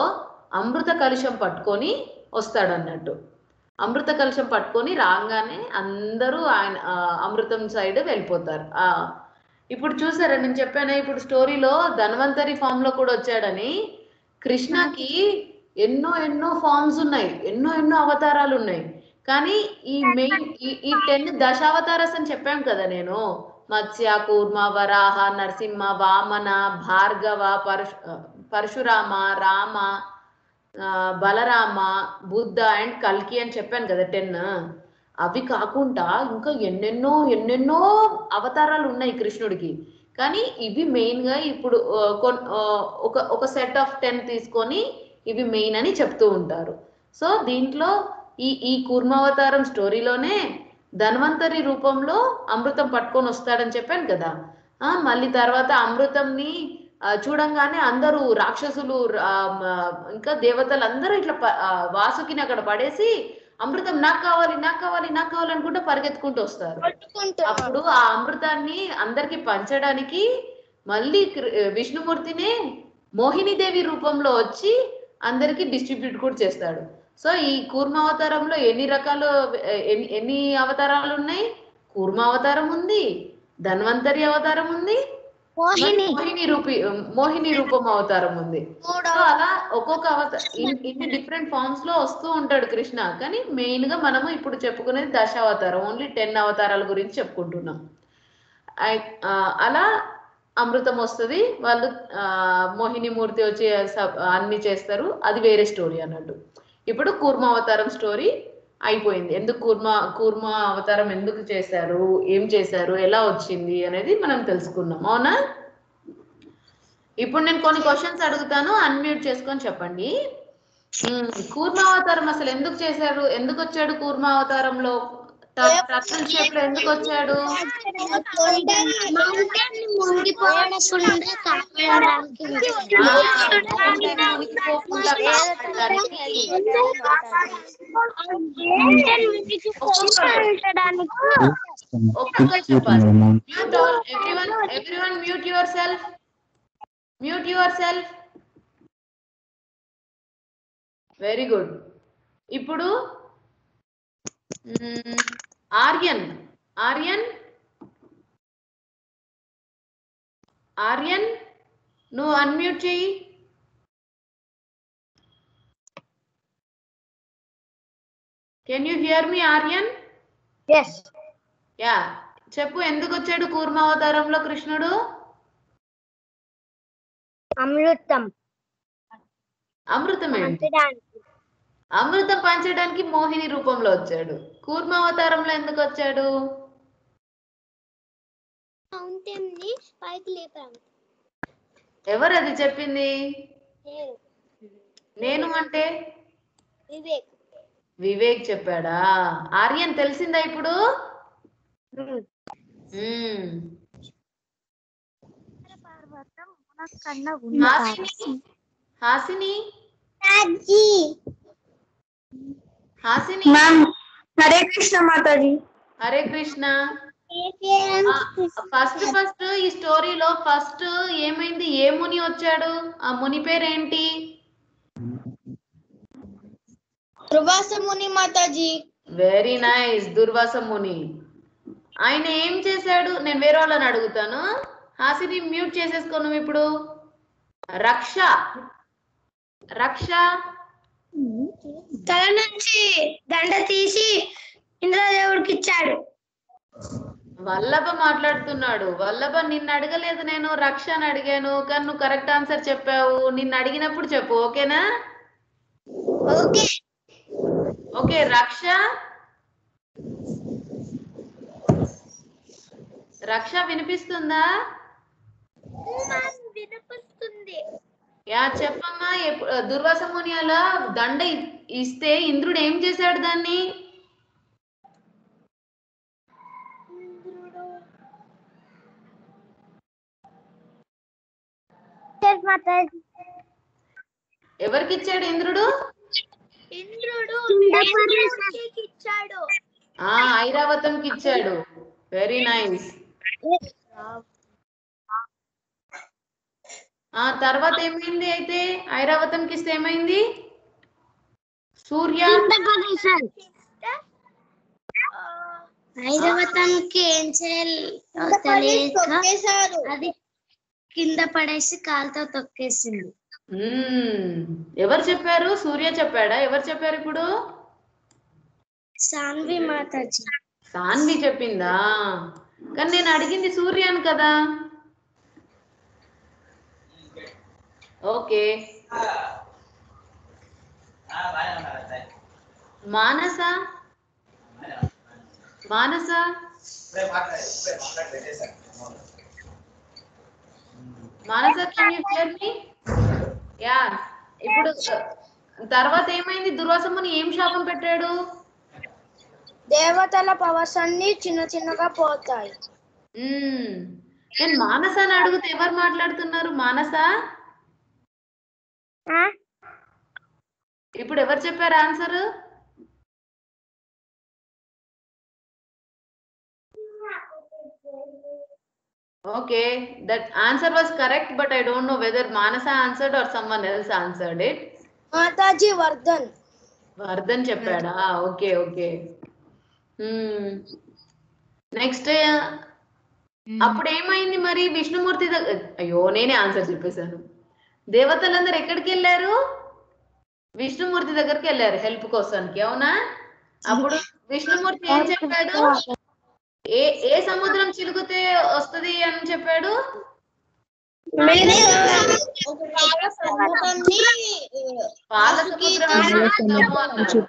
అమృత కలుషం పట్టుకొని వస్తాడు అన్నట్టు అమృత కలుషం పట్టుకొని రాగానే అందరూ ఆయన ఆ, అమృతం సైడ్ వెళ్ళిపోతారు ఆ, ఇప్పుడు చూసారా నేను చెప్పాను ఇప్పుడు స్టోరీలో ధన్వంతరి ఫామ్ లో కూడా వచ్చాడని కృష్ణకి ఎన్నో ఎన్నో ఫామ్స్ ఉన్నాయి ఎన్నో ఎన్నో అవతారాలు ఉన్నాయి కానీ ఈ మెయిన్ ఈ ఈ టెన్ దశావతారస్ అని చెప్పాను కదా నేను మత్స్య కూర్మ వరాహ నరసింహ వామన భార్గవ పరశు పరశురామ రామ ఆ, బలరామ బుద్ధ అండ్ కల్కి అని చెప్పాను కదా టెన్ అవి కాకుండా ఇంకా ఎన్నెన్నో ఎన్నెన్నో అవతారాలు ఉన్నాయి కృష్ణుడికి కానీ ఇవి మెయిన్ గా ఇప్పుడు ఆ, కొన్- ఆ, ఒక ఒక సెట్ ఆఫ్ టెన్ తీసుకొని ఇవి మెయిన్ అని చెప్తూ ఉంటారు సో దీంట్లో ఈ ఈ కూర్మావతారం స్టోరీలోనే ధన్వంతరి రూపంలో అమృతం పట్టుకొని వస్తాడని చెప్పాను కదా ఆ మళ్ళీ తర్వాత అమృతంని ఆ, చూడంగానే అందరూ రాక్షసులు ఆ, మ- ఇంకా దేవతలు అందరూ ఇట్లా ప- ఆ, వాసుకిని అక్కడ పడేసి అమృతం నాకు కావాలి నాకు కావాలి నాకు కావాలి అనుకుంటూ పరిగెత్తుకుంటూ వస్తారు అప్పుడు ఆ అమృతాన్ని అందరికి పంచడానికి మళ్ళీ కృ- విష్ణుమూర్తినే మోహినీదేవి రూపంలో వచ్చి అందరికి డిస్ట్రిబ్యూట్ కూడా చేస్తాడు సో ఈ కూర్మ అవతారంలో ఎన్ని రకాలు ఎన్ని ఎన్ని అవతారాలు ఉన్నాయి కూర్మ అవతారం ఉంది ధన్వంతరి అవతారం ఉంది మోహిని మోహిని రూపి మోహిని రూపం అవతారం ఉంది సో అలా ఒక్కొక్క అవతారం ఇన్ని డిఫరెంట్ ఫార్మ్స్ లో వస్తూ ఉంటాడు కృష్ణ కానీ మెయిన్ గా మనము ఇప్పుడు చెప్పుకునేది దశావతారం ఓన్లీ టెన్ అవతారాల గురించి చెప్పుకుంటున్నాం ఐ- ఆ, అలా అమృతం వస్తుంది వాళ్ళు ఆ, మోహిని మూర్తి వచ్చి స- అన్ని చేస్తారు అది వేరే స్టోరీ అన్నట్టు ఇప్పుడు కూర్మ అవతారం స్టోరీ అయిపోయింది ఎందుకు కూర్మ కూర్మ అవతారం ఎందుకు చేశారు ఏం చేశారు ఎలా వచ్చింది అనేది మనం తెలుసుకున్నాం అవునా ఇప్పుడు నేను కొన్ని క్వశ్చన్స్ అడుగుతాను అన్మ్యూట్ చేసుకొని చెప్పండి మ్మ్, కూర్మ అవతారం అసలు ఎందుకు చేశారు ఎందుకు వచ్చాడు కూర్మ అవతారంలో టర్టిల్ షేప్ లో ఎందుకు వచ్చాడు మునిగిపోకుండా కాపాడడానికి ఆ, mountain మునిగిపోకుండా కాపాడడానికి ఒక్కొక్కరు చెప్పాలి mute all everyone everyone mute yourself mute yourself very good ఇప్పుడు మ్మ్, ఆర్యన్ ఆర్యన్ ఆర్యన్ నువ్వు అన్మ్యూట్ చెయ్యి can you hear me Aryan yes yeah చెప్పు ఎందుకు వచ్చాడు కూర్మ అవతారంలో కృష్ణుడు అమృతం అమృతం ఏంటి పంచడానికి అమృతం పంచడానికి మోహిని రూపంలో వచ్చాడు కూర్మ అవతారంలో ఎందుకు వచ్చాడు ఫౌంటైన్ ని పైకి లేపాము ఎవరు అది చెప్పింది నేను అంటే వివేక్ వివేక్ చెప్పాడా ఆర్యన్ తెలిసిందా ఇప్పుడు మ్మ్. Hasini Hasini Hasini ma'am Hare Krishna Mataji Hare Krishna first first ఈ స్టోరీలో ఫస్ట్ ఏమైంది ఏ ముని వచ్చాడు ఆ ముని పేరేంటి ధ్రువాస ముని మాతాజీ వెరీ నైస్ దుర్వాస ముని ఆయన ఏం చేశాడు నేను వేరే వాళ్ళని అడుగుతాను హాసిని మ్యూట్ చేసేసుకో నువ్వు ఇప్పుడు రక్ష రక్ష తల నుంచి దండ తీసి ఇంద్రదేవుడికి ఇచ్చాడు వల్లభ మాట్లాడుతున్నాడు వల్లభ నిన్ను అడగలేదు నేను రక్ష అని అడిగాను కానీ నువ్వు కరెక్ట్ ఆన్సర్ చెప్పావు నిన్ను అడిగినప్పుడు చెప్పు ఓకేనా ఓకే ఓకే రక్ష రక్ష వినిపిస్తుందా వినిపిస్తుంది యా చెప్పమ్మా ఎప్పు- దుర్వాస ముని అలా దండ ఇ- ఇస్తే ఇంద్రుడు ఏం చేశాడు దాన్ని మాతాజీ ఎవరికి ఇచ్చాడు ఇంద్రుడు ఇంద్రుడు ఇచ్చాడు ఆ ఐరావతంకి ఇచ్చాడు వెరీ నైస్ ఆ తర్వాత ఏమైంది అయితే ఐరావతంకి ఇస్తే ఏమైంది సూర్య ఐదవతానికి ఏం చేయాలి తెలియక అది కింద పడేసి కాలుతో తొక్కేసింది మ్మ్. ఎవరు చెప్పారు సూర్య చెప్పాడా ఎవరు చెప్పారు ఇప్పుడు సాన్వి మాతాజీ సాన్వి చెప్పిందా కానీ నేను అడిగింది సూర్యాను కదా okay Manasa Manasa Manasa can you hear me yeah ఇప్పుడు తర్వాత ఏమైంది దుర్వాసముని ఏం శాపం పెట్టాడు దేవతల పవర్స్ అన్ని చిన్న చిన్నగా పోతాయి మ్మ్. నేను మానస అని అడిగితే ఎవరు మాట్లాడుతున్నారు మానస ఇప్పుడు ఎవరు చెప్పారు answer okay that answer was correct but I don't know whether Manasa answered or someone else answered it Mataji Vardhan Vardhan చెప్పాడా ఓకే ఓకే నెక్స్ట్ అప్పుడు ఏమైంది మరి విష్ణుమూర్తి దగ్గర అయ్యో నేనే ఆన్సర్ చెప్పేశాను దేవతలందరూ ఎక్కడికి వెళ్ళారు విష్ణుమూర్తి దగ్గరికి వెళ్ళారు హెల్ప్ కోసానికి అవునా అప్పుడు విష్ణుమూర్తి ఏం చెప్పాడు ఏ ఏ సముద్రం చిలుకుతే వస్తది అని చెప్పాడు పాల సముద్రం అన్నాడు.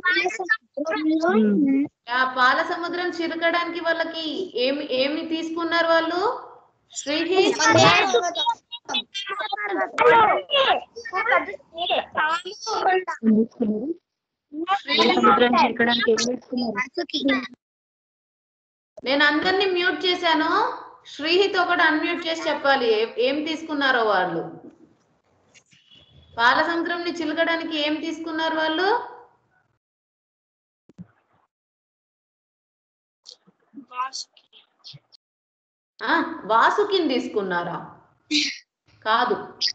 ఆ పాల సముద్రం చిలకడానికి వాళ్ళకి ఏమి ఏమి తీసుకున్నారు వాళ్ళు శ్రీహి సముద్రం చిరకడానికి ఏం చేసుకున్నారు నేను అందరినీ మ్యూట్ చేశాను శ్రీహిత్ ఒకటి అన్మ్యూట్ చేసి చెప్పాలి ఏ- ఏం తీసుకున్నారో వాళ్ళు పాల సముద్రంని చిలకడానికి ఏం తీసుకున్నారు వాళ్ళు ఆ వాసుకిని తీసుకున్నారా కాదు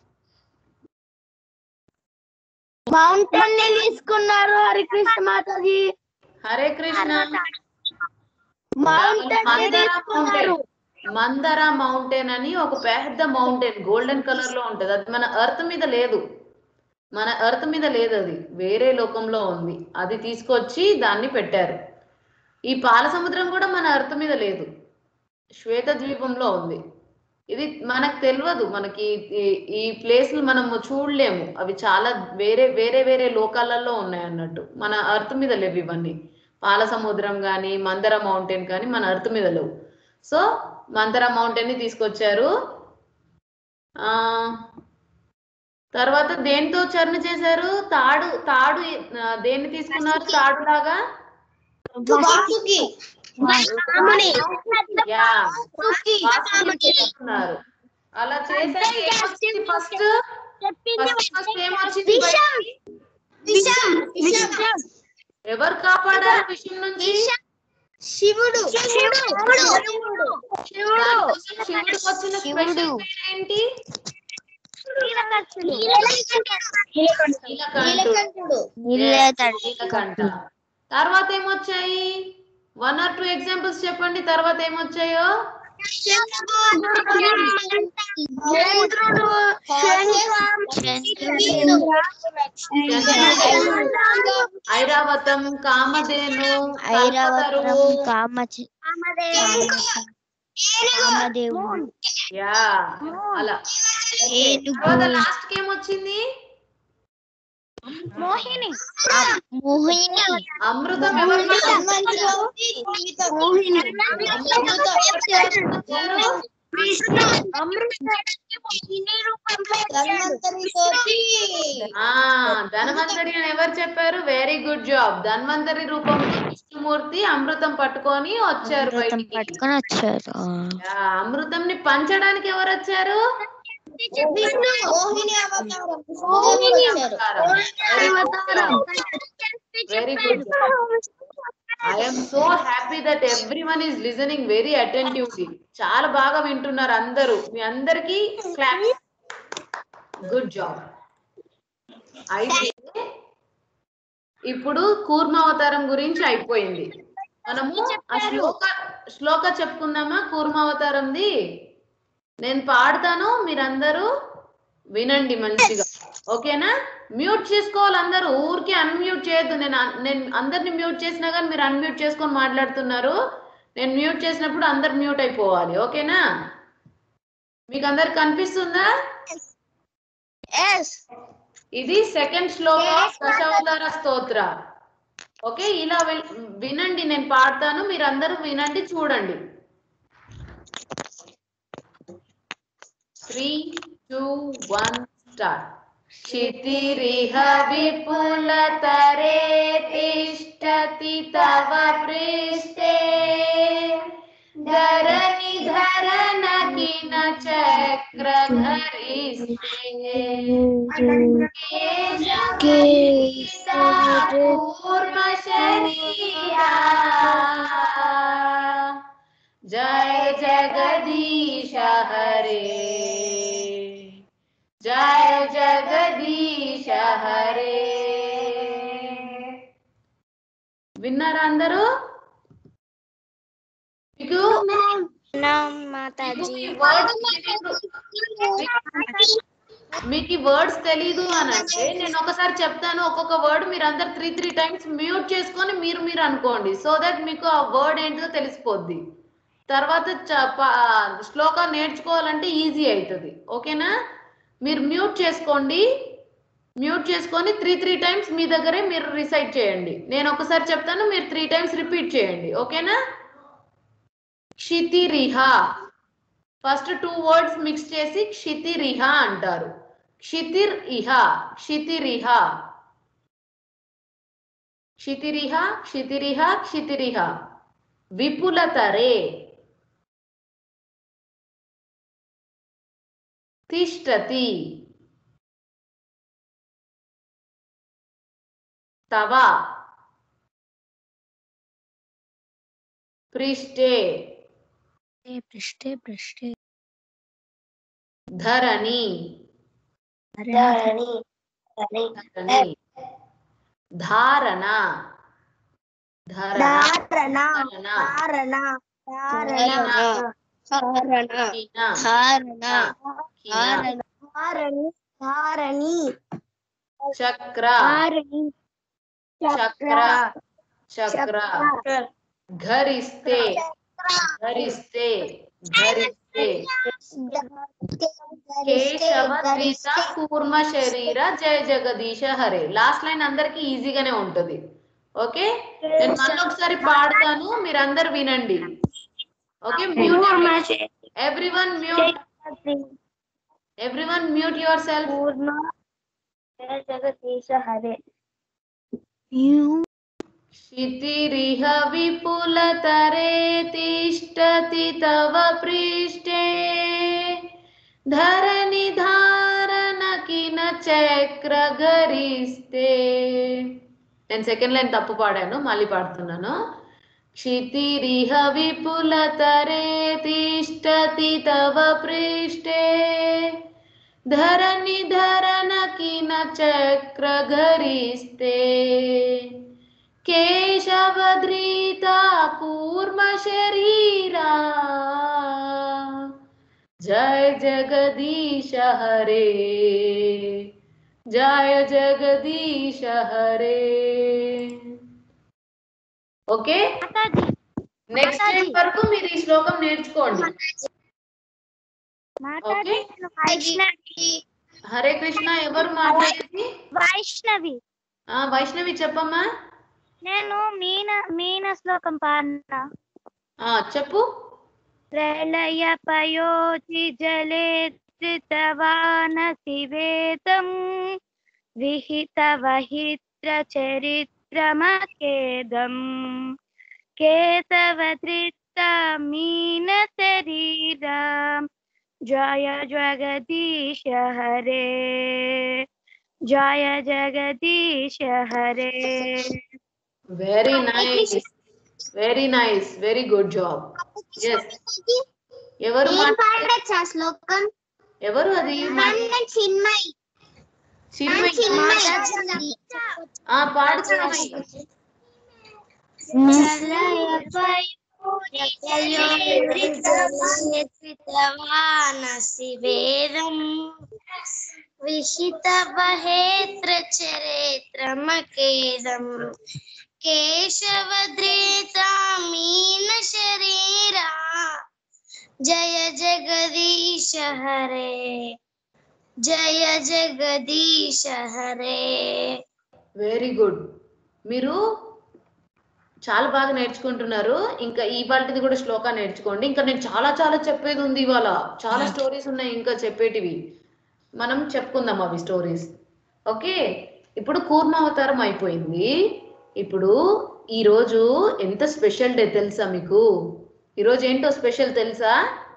మౌంటైన్ ని తీసుకున్నారు హరికృష్ణ మాతాజీ హరే కృష్ణ మౌంటైన్ ని మందర తీసుకున్నారు మౌంటైన్ మందర మౌంటైన్ అని ఒక పెద్ద మౌంటైన్ గోల్డెన్ కలర్ లో ఉంటది అది మన ఎర్త్ మీద లేదు మన ఎర్త్ మీద లేదు అది వేరే లోకంలో ఉంది అది తీసుకొచ్చి దాన్ని పెట్టారు ఈ పాల సముద్రం కూడా మన ఎర్త్ మీద లేదు శ్వేత ద్వీపంలో ఉంది ఇది మనకు తెలియదు మనకి ఈ- ఈ ప్లేస్లు మనం చూడలేము అవి చాలా వేరే వేరే వేరే లోకాలలో ఉన్నాయి అన్నట్టు మన ఎర్త్ మీద లేవు ఇవన్నీ పాల సముద్రం కానీ మందర మౌంటైన్ కానీ మన ఎర్త్ మీద లేవు సో మందర మౌంటైన్ ని తీసుకొచ్చారు ఆ తర్వాత దేనితో చర్ణ చేశారు తాడు తాడు ఆ, దేన్ని తీసుకున్నారు తాడు లాగా యా వాసుకిని తీసుకున్నారు అలా చేశాక ఏమొచ్చింది ఫస్ట్ ఫస్ట్ ఫస్ట్ ఏమొచ్చింది బయటికి? ఎవరు కాపాడారు విషయం నుంచి శివుడు దానికోసం శివుడికి వచ్చిన స్పెషల్ ఏంటి నీలకంఠుడు. నీలకంఠ తర్వాత ఏమొచ్చాయి వన్ ఆర్ టూ ఎగ్జాంపుల్స్ చెప్పండి తర్వాత ఏమొచ్చాయో ఐరావతం కామధేను కల్పతరువు. కామదేవుడు యా అలా ఏనుగు. తర్వాత లాస్ట్ కి ఏమొచ్చింది మోహిని మోహిని అమృతం ఎవరు మాట్లాడుతున్నారు? ఆ ధన్వంతరి అని ఎవరు చెప్పారు వెరీ గుడ్ జాబ్ ధన్వంతరి రూపంలో విష్ణుమూర్తి అమృతం పట్టుకొని వచ్చారు బయటికి పట్టుకొని వచ్చారు యా, అమృతంని పంచడానికి ఎవరు వచ్చారు very good I'm so happy that everyone is listening very attentively చాలా బాగా వింటున్నారు అందరూ మీ అందరికి క్లాప్ గుడ్ జాబ్ అయితే ఇప్పుడు కూర్మావతారం గురించి అయిపోయింది మనము ఆ శ్లోక శ్లోక చెప్పుకుందామా కూర్మావతారంది నేను పాడతాను మీరందరూ వినండి మంచిగా ఓకేనా మ్యూట్ చేసుకోవాలి అందరూ ఊరికే అన్మ్యూట్ చేయొద్దు నేను అన్- నేను అందరిని మ్యూట్ చేసినా కానీ మీరు అన్మ్యూట్ చేసుకొని మాట్లాడుతున్నారు నేను మ్యూట్ చేసినప్పుడు అందరు మ్యూట్ అయిపోవాలి ఓకేనా మీకు అందరికి కనిపిస్తుందా ఎస్ ఇది సెకండ్ శ్లోక దశావతార స్తోత్ర ఓకే ఇలా వి- వినండి నేను పాడతాను మీరు అందరూ వినండి చూడండి త్రీ టూ వన్ స్టార్ట్ क्षितिरिह विपुलतरे तिष्ठति तव पृष्ठे धरनिधरन किन चक्रधरिस्ते कूर्मशरीरा जय जगदीश हरे जय जगदीश हरे విన్నారా అందరూ మీకు మాతాజీ మీకు ఈ words మీకు ఈ వర్డ్స్ తెలీదు అని అంటే నేను ఒకసారి చెప్తాను ఒక్కొక్క వర్డ్ మీరు అందరు త్రీ త్రీ టైమ్స్ మ్యూట్ చేసుకొని మీరు మీరు అనుకోండి సో దట్ మీకు ఆ వర్డ్ ఏంటిదో తెలిసిపోద్ది తర్వాత చ- ప- శ్లోకం నేర్చుకోవాలంటే ఈజీ అవుతుంది ఓకేనా మీరు మ్యూట్ చేసుకోండి మ్యూట్ చేసుకొని త్రీ త్రీ టైమ్స్ మీ దగ్గరే మీరు రిసైట్ చేయండి నేను ఒకసారి చెప్తాను మీరు త్రీ టైమ్స్ రిపీట్ చేయండి ఓకేనా క్షితిరిహ ఫస్ట్ టూ వర్డ్స్ మిక్స్ చేసి క్షితిరిహ అంటారు క్షితిర్ ఇహ క్షితిరిహ క్షితిరిహ క్షితిరిహ క్షితిరిహ విపులతరే తిష్టతి తవ పృష్ఠే పృష్ఠే పృష్ఠే ధరణి ధరణి ధరణి ధారణ ధరణ ధారణ ధారణ ధారణ ధారణ ధారణ ధారణ ధారణ ధారణ ధారణి ధారణి చక్ర ధారణి చక్ర చక్ర ఘరిస్తే ధరిస్తే ధరిస్తే కేశవ ద్విత కూర్మ శరీర జయ జగదీశ హరే లాస్ట్ లైన్ అందరికి ఈజీగానే ఉంటది ఓకే నేను మళ్ళీ ఒకసారి పాడతాను మీరు అందరు వినండి okay mute everyone mute everyone mute yourself పూర్ణ జగదీశ హరే क्षितिरिह विपुलतरे तिष्ठति तव पृष्ठे धरनिधारन किन చక్రగరిస్తే నేను సెకండ్ లైన్ తప్పు పాడాను మళ్ళీ పాడుతున్నాను क्षितिरिह विपुलतरे तिष्ठति तव पृष्ठे धरनिधरन किन चक्रगरिस्ते केशवधृता कूर्मशरीरा जय जगदीश हरे जय Jagdish Hare okay next time వరకు మీరు ఈ శ్లోకం నేర్చుకోండి మాతాజీ Okay. నేను వైష్ణవి హరే కృష్ణ ఎవరు మాట్లాడేది వైష్ణవి ఆ వైష్ణవి చెప్పమ్మా నేను మీన మీన శ్లోకం పాడినా ఆ చెప్పు ప్రళయ పయోచి జలే ధృతవానసి వేదం విహిత వహిత్ర చరిత్రమకేదం కేశవధృత మీన శరీరా జయ జగదీశ హరే జయ Jagadisha Hare very nice very nice very good job yes ఎవరు మాట్లా- శ్లోకం ఎవరు అది చిన్మయ్ చిన్మయి ఆ పాడు చిన్మయి వేదం విషిత బహేత్ర చరేత్రమకేదం కేశవద్రేతామీన శరీరా జయ జగదీశ హరే జయ జగదీశ హరే వెరీ గుడ్ మీరు చాలా బాగా నేర్చుకుంటున్నారు ఇంకా ఈ పాటిది కూడా శ్లోక నేర్చుకోండి ఇంకా నేను చాలా చాలా చెప్పేది ఉంది ఇవాళ చాలా స్టోరీస్ ఉన్నాయి ఇంకా చెప్పేటివి మనం చెప్పుకుందాం అవి స్టోరీస్ ఓకే ఇప్పుడు కూర్మావతారం అయిపోయింది ఇప్పుడు ఈ రోజు ఎంత స్పెషల్ డే తెలుసా మీకు ఈ రోజు ఏంటో స్పెషల్ తెలుసా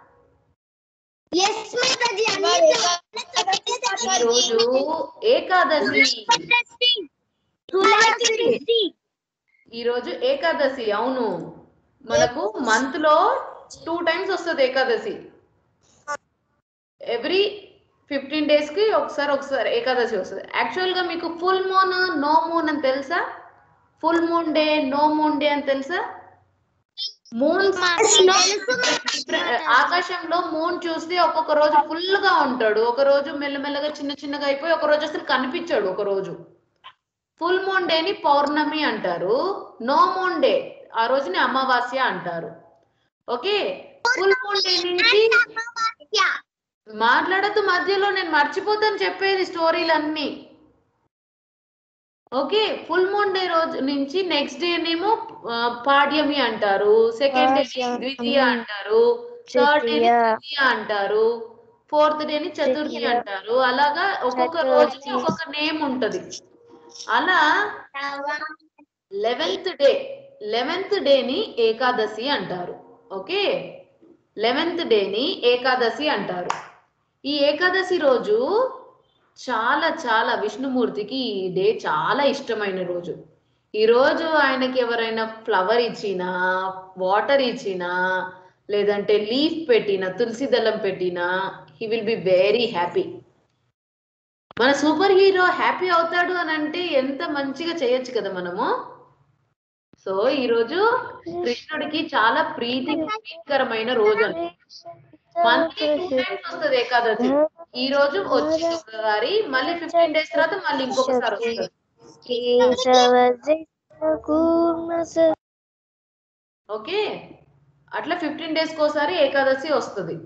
ఈ రోజు ఏకాదశి ఈ రోజు ఏకాదశి అవును మనకు మంత్ లో టూ టైమ్స్ వస్తుంది ఏకాదశి ఎవ్రీ ఫిఫ్టీన్ డేస్ కి ఒకసారి ఒకసారి ఏకాదశి వస్తుంది యాక్చువల్ గా మీకు ఫుల్ మూన్ నో మూన్ అని తెలుసా full moon day no moon day అని తెలుసా మూన్ ఆకాశంలో మూన్ చూస్తే ఒక్కొక్క రోజు ఫుల్ గా ఉంటాడు ఒక రోజు మెల్లమెల్లగా చిన్న చిన్నగా అయిపోయి ఒక రోజు అసలు కనిపించాడు ఒక రోజు ఫుల్ మూన్ డేని పౌర్ణమి అంటారు నో మూన్ డే ఆ రోజుని అమావాస్య అంటారు ఓకే ఫుల్ మూన్ డే నుంచి మాట్లాడద్దు మధ్యలో నేను మర్చిపోతాను చెప్పేది స్టోరీలన్నీ ఓకే ఫుల్ మూన్ డే రోజు నుంచి నెక్స్ట్ డే నేమో ఆ, పాడ్యమి అంటారు సెకండ్ డే ద్వితీయ అంటారు థర్డ్ డే తృతీయ అంటారు ఫోర్త్ డేని చతుర్థి అంటారు అలాగా ఒక్కొక్క రోజుకి ఒక్కొక్క నేమ్ ఉంటది అలా లెవెన్త్ డే లెవెన్త్ డేని ఏకాదశి అంటారు ఓకే లెవెన్త్ డేని ఏకాదశి అంటారు ఈ ఏకాదశి రోజు చాలా చాలా విష్ణుమూర్తికి ఈ డే చాలా ఇష్టమైన రోజు ఈ రోజు ఆయనకి ఎవరైనా ఫ్లవర్ ఇచ్చినా వాటర్ ఇచ్చినా లేదంటే లీఫ్ పెట్టినా తులసి దళం పెట్టినా he will be very happy మన సూపర్ హీరో హ్యాపీ అవుతాడు అని అంటే ఎంత మంచిగా చేయొచ్చు కదా మనము సో ఈ రోజు కృష్ణుడికి చాలా ప్రీతి ప్రీతికరమైన రోజు అని మంత్లీ టూ టైమ్స్ వస్తుంది ఏకాదశి ఈ రోజు వచ్చింది ఒకసారి మళ్ళీ ఫిఫ్టీన్ డేస్ తర్వాత మళ్ళీ ఇంకొకసారి వస్తుంది ఓకే అట్లా ఫిఫ్టీన్ డేస్ కోసారి ఏకాదశి వస్తుంది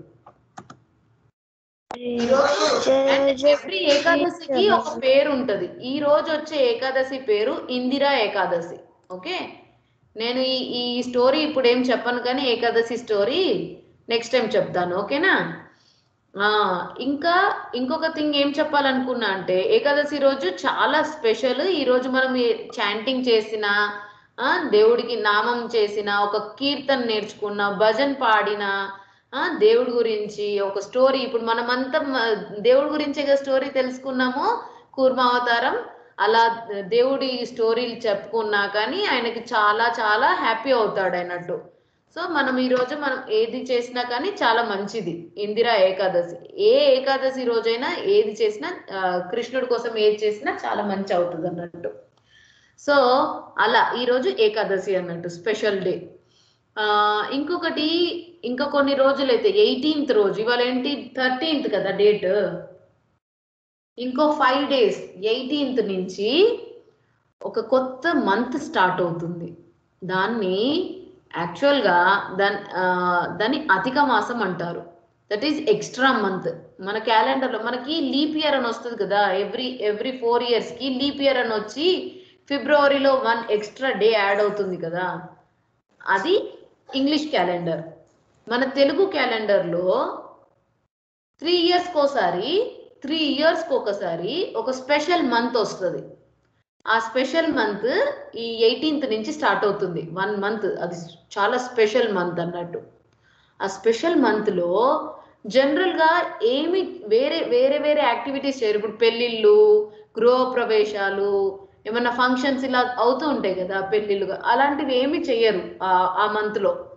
ఈ రోజు ఎవ్రీ ఏకాదశికి ఒక పేరు ఉంటది ఈ రోజు వచ్చే ఏకాదశి పేరు ఇందిరా ఏకాదశి ఓకే నేను ఈ ఈ స్టోరీ ఇప్పుడు ఏం చెప్పను కానీ ఏకాదశి స్టోరీ నెక్స్ట్ టైం చెప్తాను ఓకేనా ఆ ఇంకా ఇంకొక థింగ్ ఏం చెప్పాలనుకున్నా అంటే ఏకాదశి రోజు చాలా స్పెషల్ ఈ రోజు మనం చాంటింగ్ చేసిన ఆ దేవుడికి నామం చేసిన ఒక కీర్తన నేర్చుకున్న భజన్ పాడిన ఆ దేవుడి గురించి ఒక స్టోరీ ఇప్పుడు మనమంతా మ- దేవుడి గురించే కదా స్టోరీ తెలుసుకున్నాము కూర్మావతారం అలా దేవుడి స్టోరీలు చెప్పుకున్నా కానీ ఆయనకి చాలా చాలా హ్యాపీ అవుతాడు అన్నట్టు సో మనం ఈ రోజు మనం ఏది చేసినా కానీ చాలా మంచిది ఇందిరా ఏకాదశి ఏ ఏకాదశి రోజైనా ఏది చేసినా ఆ, కృష్ణుడి కోసం ఏది చేసినా చాలా మంచి అవుతుంది అన్నట్టు సో అలా ఈ రోజు ఏకాదశి అన్నట్టు స్పెషల్ డే ఆ ఇంకొకటి ఇంకా కొన్ని రోజులు అయితే ఎయిటీన్త్ రోజు ఇవాళ ఏంటి థర్టీన్త్ కదా డేట్ ఇంకో ఫైవ్ డేస్ ఎయిటీన్త్ నుంచి ఒక కొత్త మంత్ స్టార్ట్ అవుతుంది దాన్ని యాక్చువల్గా దాని ఆ, దాన్ని అధిక మాసం అంటారు దట్ ఈస్ ఎక్స్ట్రా మంత్ మన క్యాలెండర్లో మనకి లీప్ ఇయర్ అని వస్తుంది కదా ఎవ్రీ ఎవ్రీ ఫోర్ ఇయర్స్కి లీప్ ఇయర్ అని వచ్చి ఫిబ్రవరిలో వన్ ఎక్స్ట్రా డే యాడ్ అవుతుంది కదా అది ఇంగ్లీష్ క్యాలెండర్ మన తెలుగు క్యాలెండర్లో త్రీ ఇయర్స్కి ఒకసారి త్రీ ఇయర్స్కి ఒకసారి ఒక స్పెషల్ మంత్ వస్తుంది ఆ స్పెషల్ మంత్ ఈ ఎయిటీన్త్ నుంచి స్టార్ట్ అవుతుంది వన్ మంత్ అది చాలా స్పెషల్ మంత్ అన్నట్టు ఆ స్పెషల్ మంత్లో జనరల్గా ఏమి వేరే వేరే వేరే యాక్టివిటీస్ చేయరు ఇప్పుడు పెళ్ళిళ్ళు గృహ ప్రవేశాలు ఏమన్నా ఫంక్షన్స్ ఇలా అవుతూ ఉంటాయి కదా పెళ్ళిళ్ళుగా అలాంటివి ఏమి చెయ్యరు ఆ- ఆ మంత్లో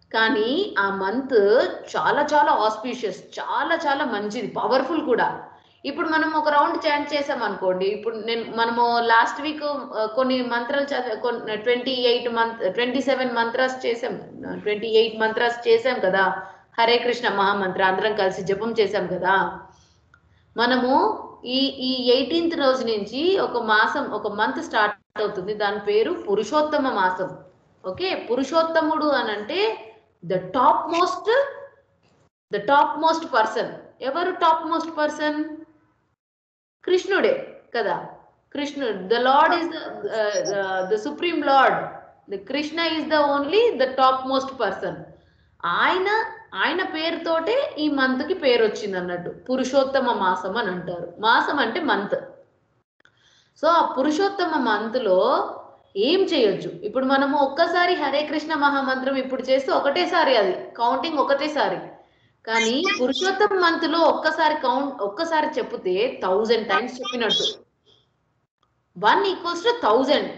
కానీ ఆ మంత్ చాలా చాలా ఆస్పీషియస్ చాలా చాలా మంచిది పవర్ఫుల్ కూడా ఇప్పుడు మనం ఒక రౌండ్ చాంట్ చేసాం అనుకోండి ఇప్పుడు నేను మనము లాస్ట్ వీక్ కొన్ని మంత్రాలు చదివ twenty eight month twenty seven mantras చేసాం ట్వంటీ ఎయిట్ మంత్రాస్ చేసాం కదా హరే కృష్ణ మహామంత్ర అందరం కలిసి జపం చేసాం కదా మనము ఈ ఈ ఎయిటీన్త్ రోజు నుంచి ఒక మాసం ఒక మంత్ స్టార్ట్ అవుతుంది దాని పేరు పురుషోత్తమ మాసం ఓకే పురుషోత్తముడు అని అంటే the topmost the topmost person ఎవరు టాప్ మోస్ట్ పర్సన్ కృష్ణుడే కదా కృష్ణుడు the lord is the supreme lord the Krishna is the only the topmost person ఆయన ఆయన పేరుతోటే ఈ మంత్ కి పేరు వచ్చింది అన్నట్టు పురుషోత్తమ మాసం అని అంటారు మాసం అంటే మంత్ సో ఆ పురుషోత్తమ మంత్ లో ఏం చేయొచ్చు ఇప్పుడు మనము ఒక్కసారి హరే కృష్ణ మహామంత్రం ఇప్పుడు చేస్తే ఒకటేసారి అది కౌంటింగ్ ఒకటేసారి కానీ పురుషోత్తమ మంత్ లో ఒక్కసారి కౌంట్ ఒక్కసారి చెప్తే థౌజండ్ టైమ్స్ చెప్పినట్టు one equals to thousand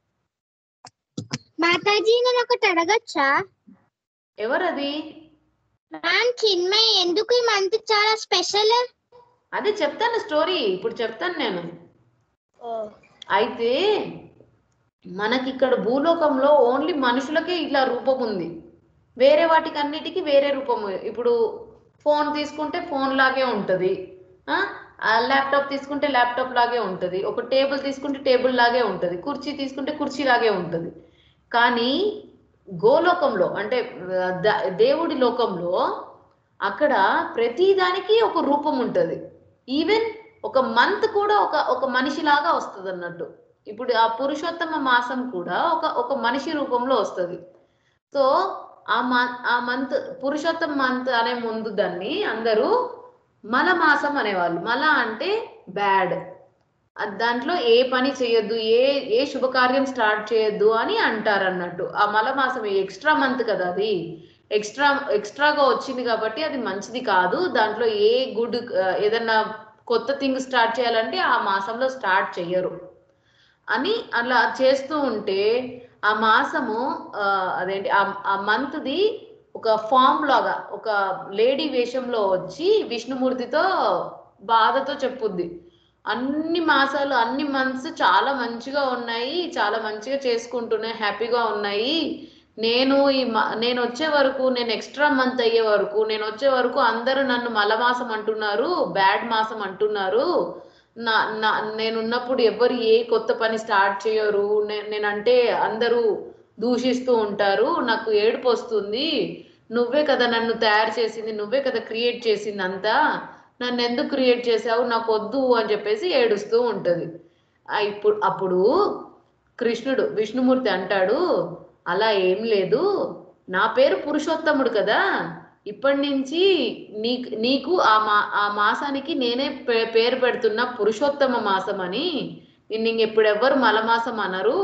Mataji నేను ఒకటి అడగచ్చా ఎవరది మ్యామ్ చిన్మయ్ ఎందుకు ఈ మంత్ చాలా స్పెషల్ అదే చెప్తాను స్టోరీ ఇప్పుడు చెప్తాను నేను అయితే మనకి ఇక్కడ భూలోకంలో ఓన్లీ మనుషులకే ఇలా రూపం ఉంది వేరే వాటికి అన్నిటికీ వేరే రూపం ఇప్పుడు ఫోన్ తీసుకుంటే ఫోన్ లాగే ఉంటుంది ల్యాప్టాప్ తీసుకుంటే ల్యాప్టాప్ లాగే ఉంటుంది ఒక టేబుల్ తీసుకుంటే టేబుల్ లాగే ఉంటుంది కుర్చీ తీసుకుంటే కుర్చీ లాగే ఉంటుంది కానీ గోలోకంలో అంటే ఆ, ద- దేవుడి లోకంలో అక్కడ ప్రతి దానికి ఒక రూపం ఉంటుంది ఈవెన్ ఒక మంత్ కూడా ఒక ఒక మనిషిలాగా వస్తుంది అన్నట్టు ఇప్పుడు ఆ పురుషోత్తమ మాసం కూడా ఒక ఒక మనిషి రూపంలో వస్తుంది సో ఆ మా ఆ మంత్ పురుషోత్తమ మంత్ అనే ముందు దాన్ని అందరూ మల మాసం అనేవాళ్ళు మల అంటే బ్యాడ్ దాంట్లో ఏ పని చేయొద్దు ఏ ఏ శుభకార్యం స్టార్ట్ చేయొద్దు అని అంటారు అన్నట్టు ఆ మల మాసం ఎక్స్ట్రా మంత్ కదా అది ఎక్స్ట్రా ఎక్స్ట్రాగా వచ్చింది కాబట్టి అది మంచిది కాదు దాంట్లో ఏ గుడ్ ఏదన్నా కొత్త థింగ్ స్టార్ట్ చేయాలంటే ఆ మాసంలో స్టార్ట్ చెయ్యరు అని అలా చేస్తూ ఉంటే ఆ మాసము ఆ, అదేంటి ఆ- ఆ మంత్ది ఒక ఫామ్ లాగా ఒక లేడీ వేషంలో వచ్చి విష్ణుమూర్తితో బాధతో చెప్పుద్ది అన్ని మాసాలు అన్ని మంత్స్ చాలా మంచిగా ఉన్నాయి చాలా మంచిగా చేసుకుంటున్నాయి హ్యాపీగా ఉన్నాయి నేను ఈ మ- నేను వచ్చే వరకు నేను ఎక్స్ట్రా మంత్ అయ్యే వరకు నేను వచ్చే వరకు అందరూ నన్ను మల మాసం అంటున్నారు బ్యాడ్ మాసం అంటున్నారు నా నా నేను ఉన్నప్పుడు ఎవరు ఏ కొత్త పని స్టార్ట్ చేయరు నే- నేనంటే అందరూ దూషిస్తూ ఉంటారు నాకు ఏడుపు వస్తుంది నువ్వే కదా నన్ను తయారు చేసింది నువ్వే కదా క్రియేట్ చేసింది అంతా నన్ను ఎందుకు క్రియేట్ చేసావు నాకు వద్దు అని చెప్పేసి ఏడుస్తూ ఉంటది ఆ ఇప్పుడు అప్పుడు కృష్ణుడు విష్ణుమూర్తి అంటాడు అలా ఏం లేదు నా పేరు పురుషోత్తముడు కదా ఇప్పటి నుంచి నీకు నీకు ఆ మా ఆ మాసానికి నేనే పే- పేరు పెడుతున్నా పురుషోత్తమ మాసం అని నిన్ను ఇంకెప్పుడెవ్వరు మలమాసం అనరు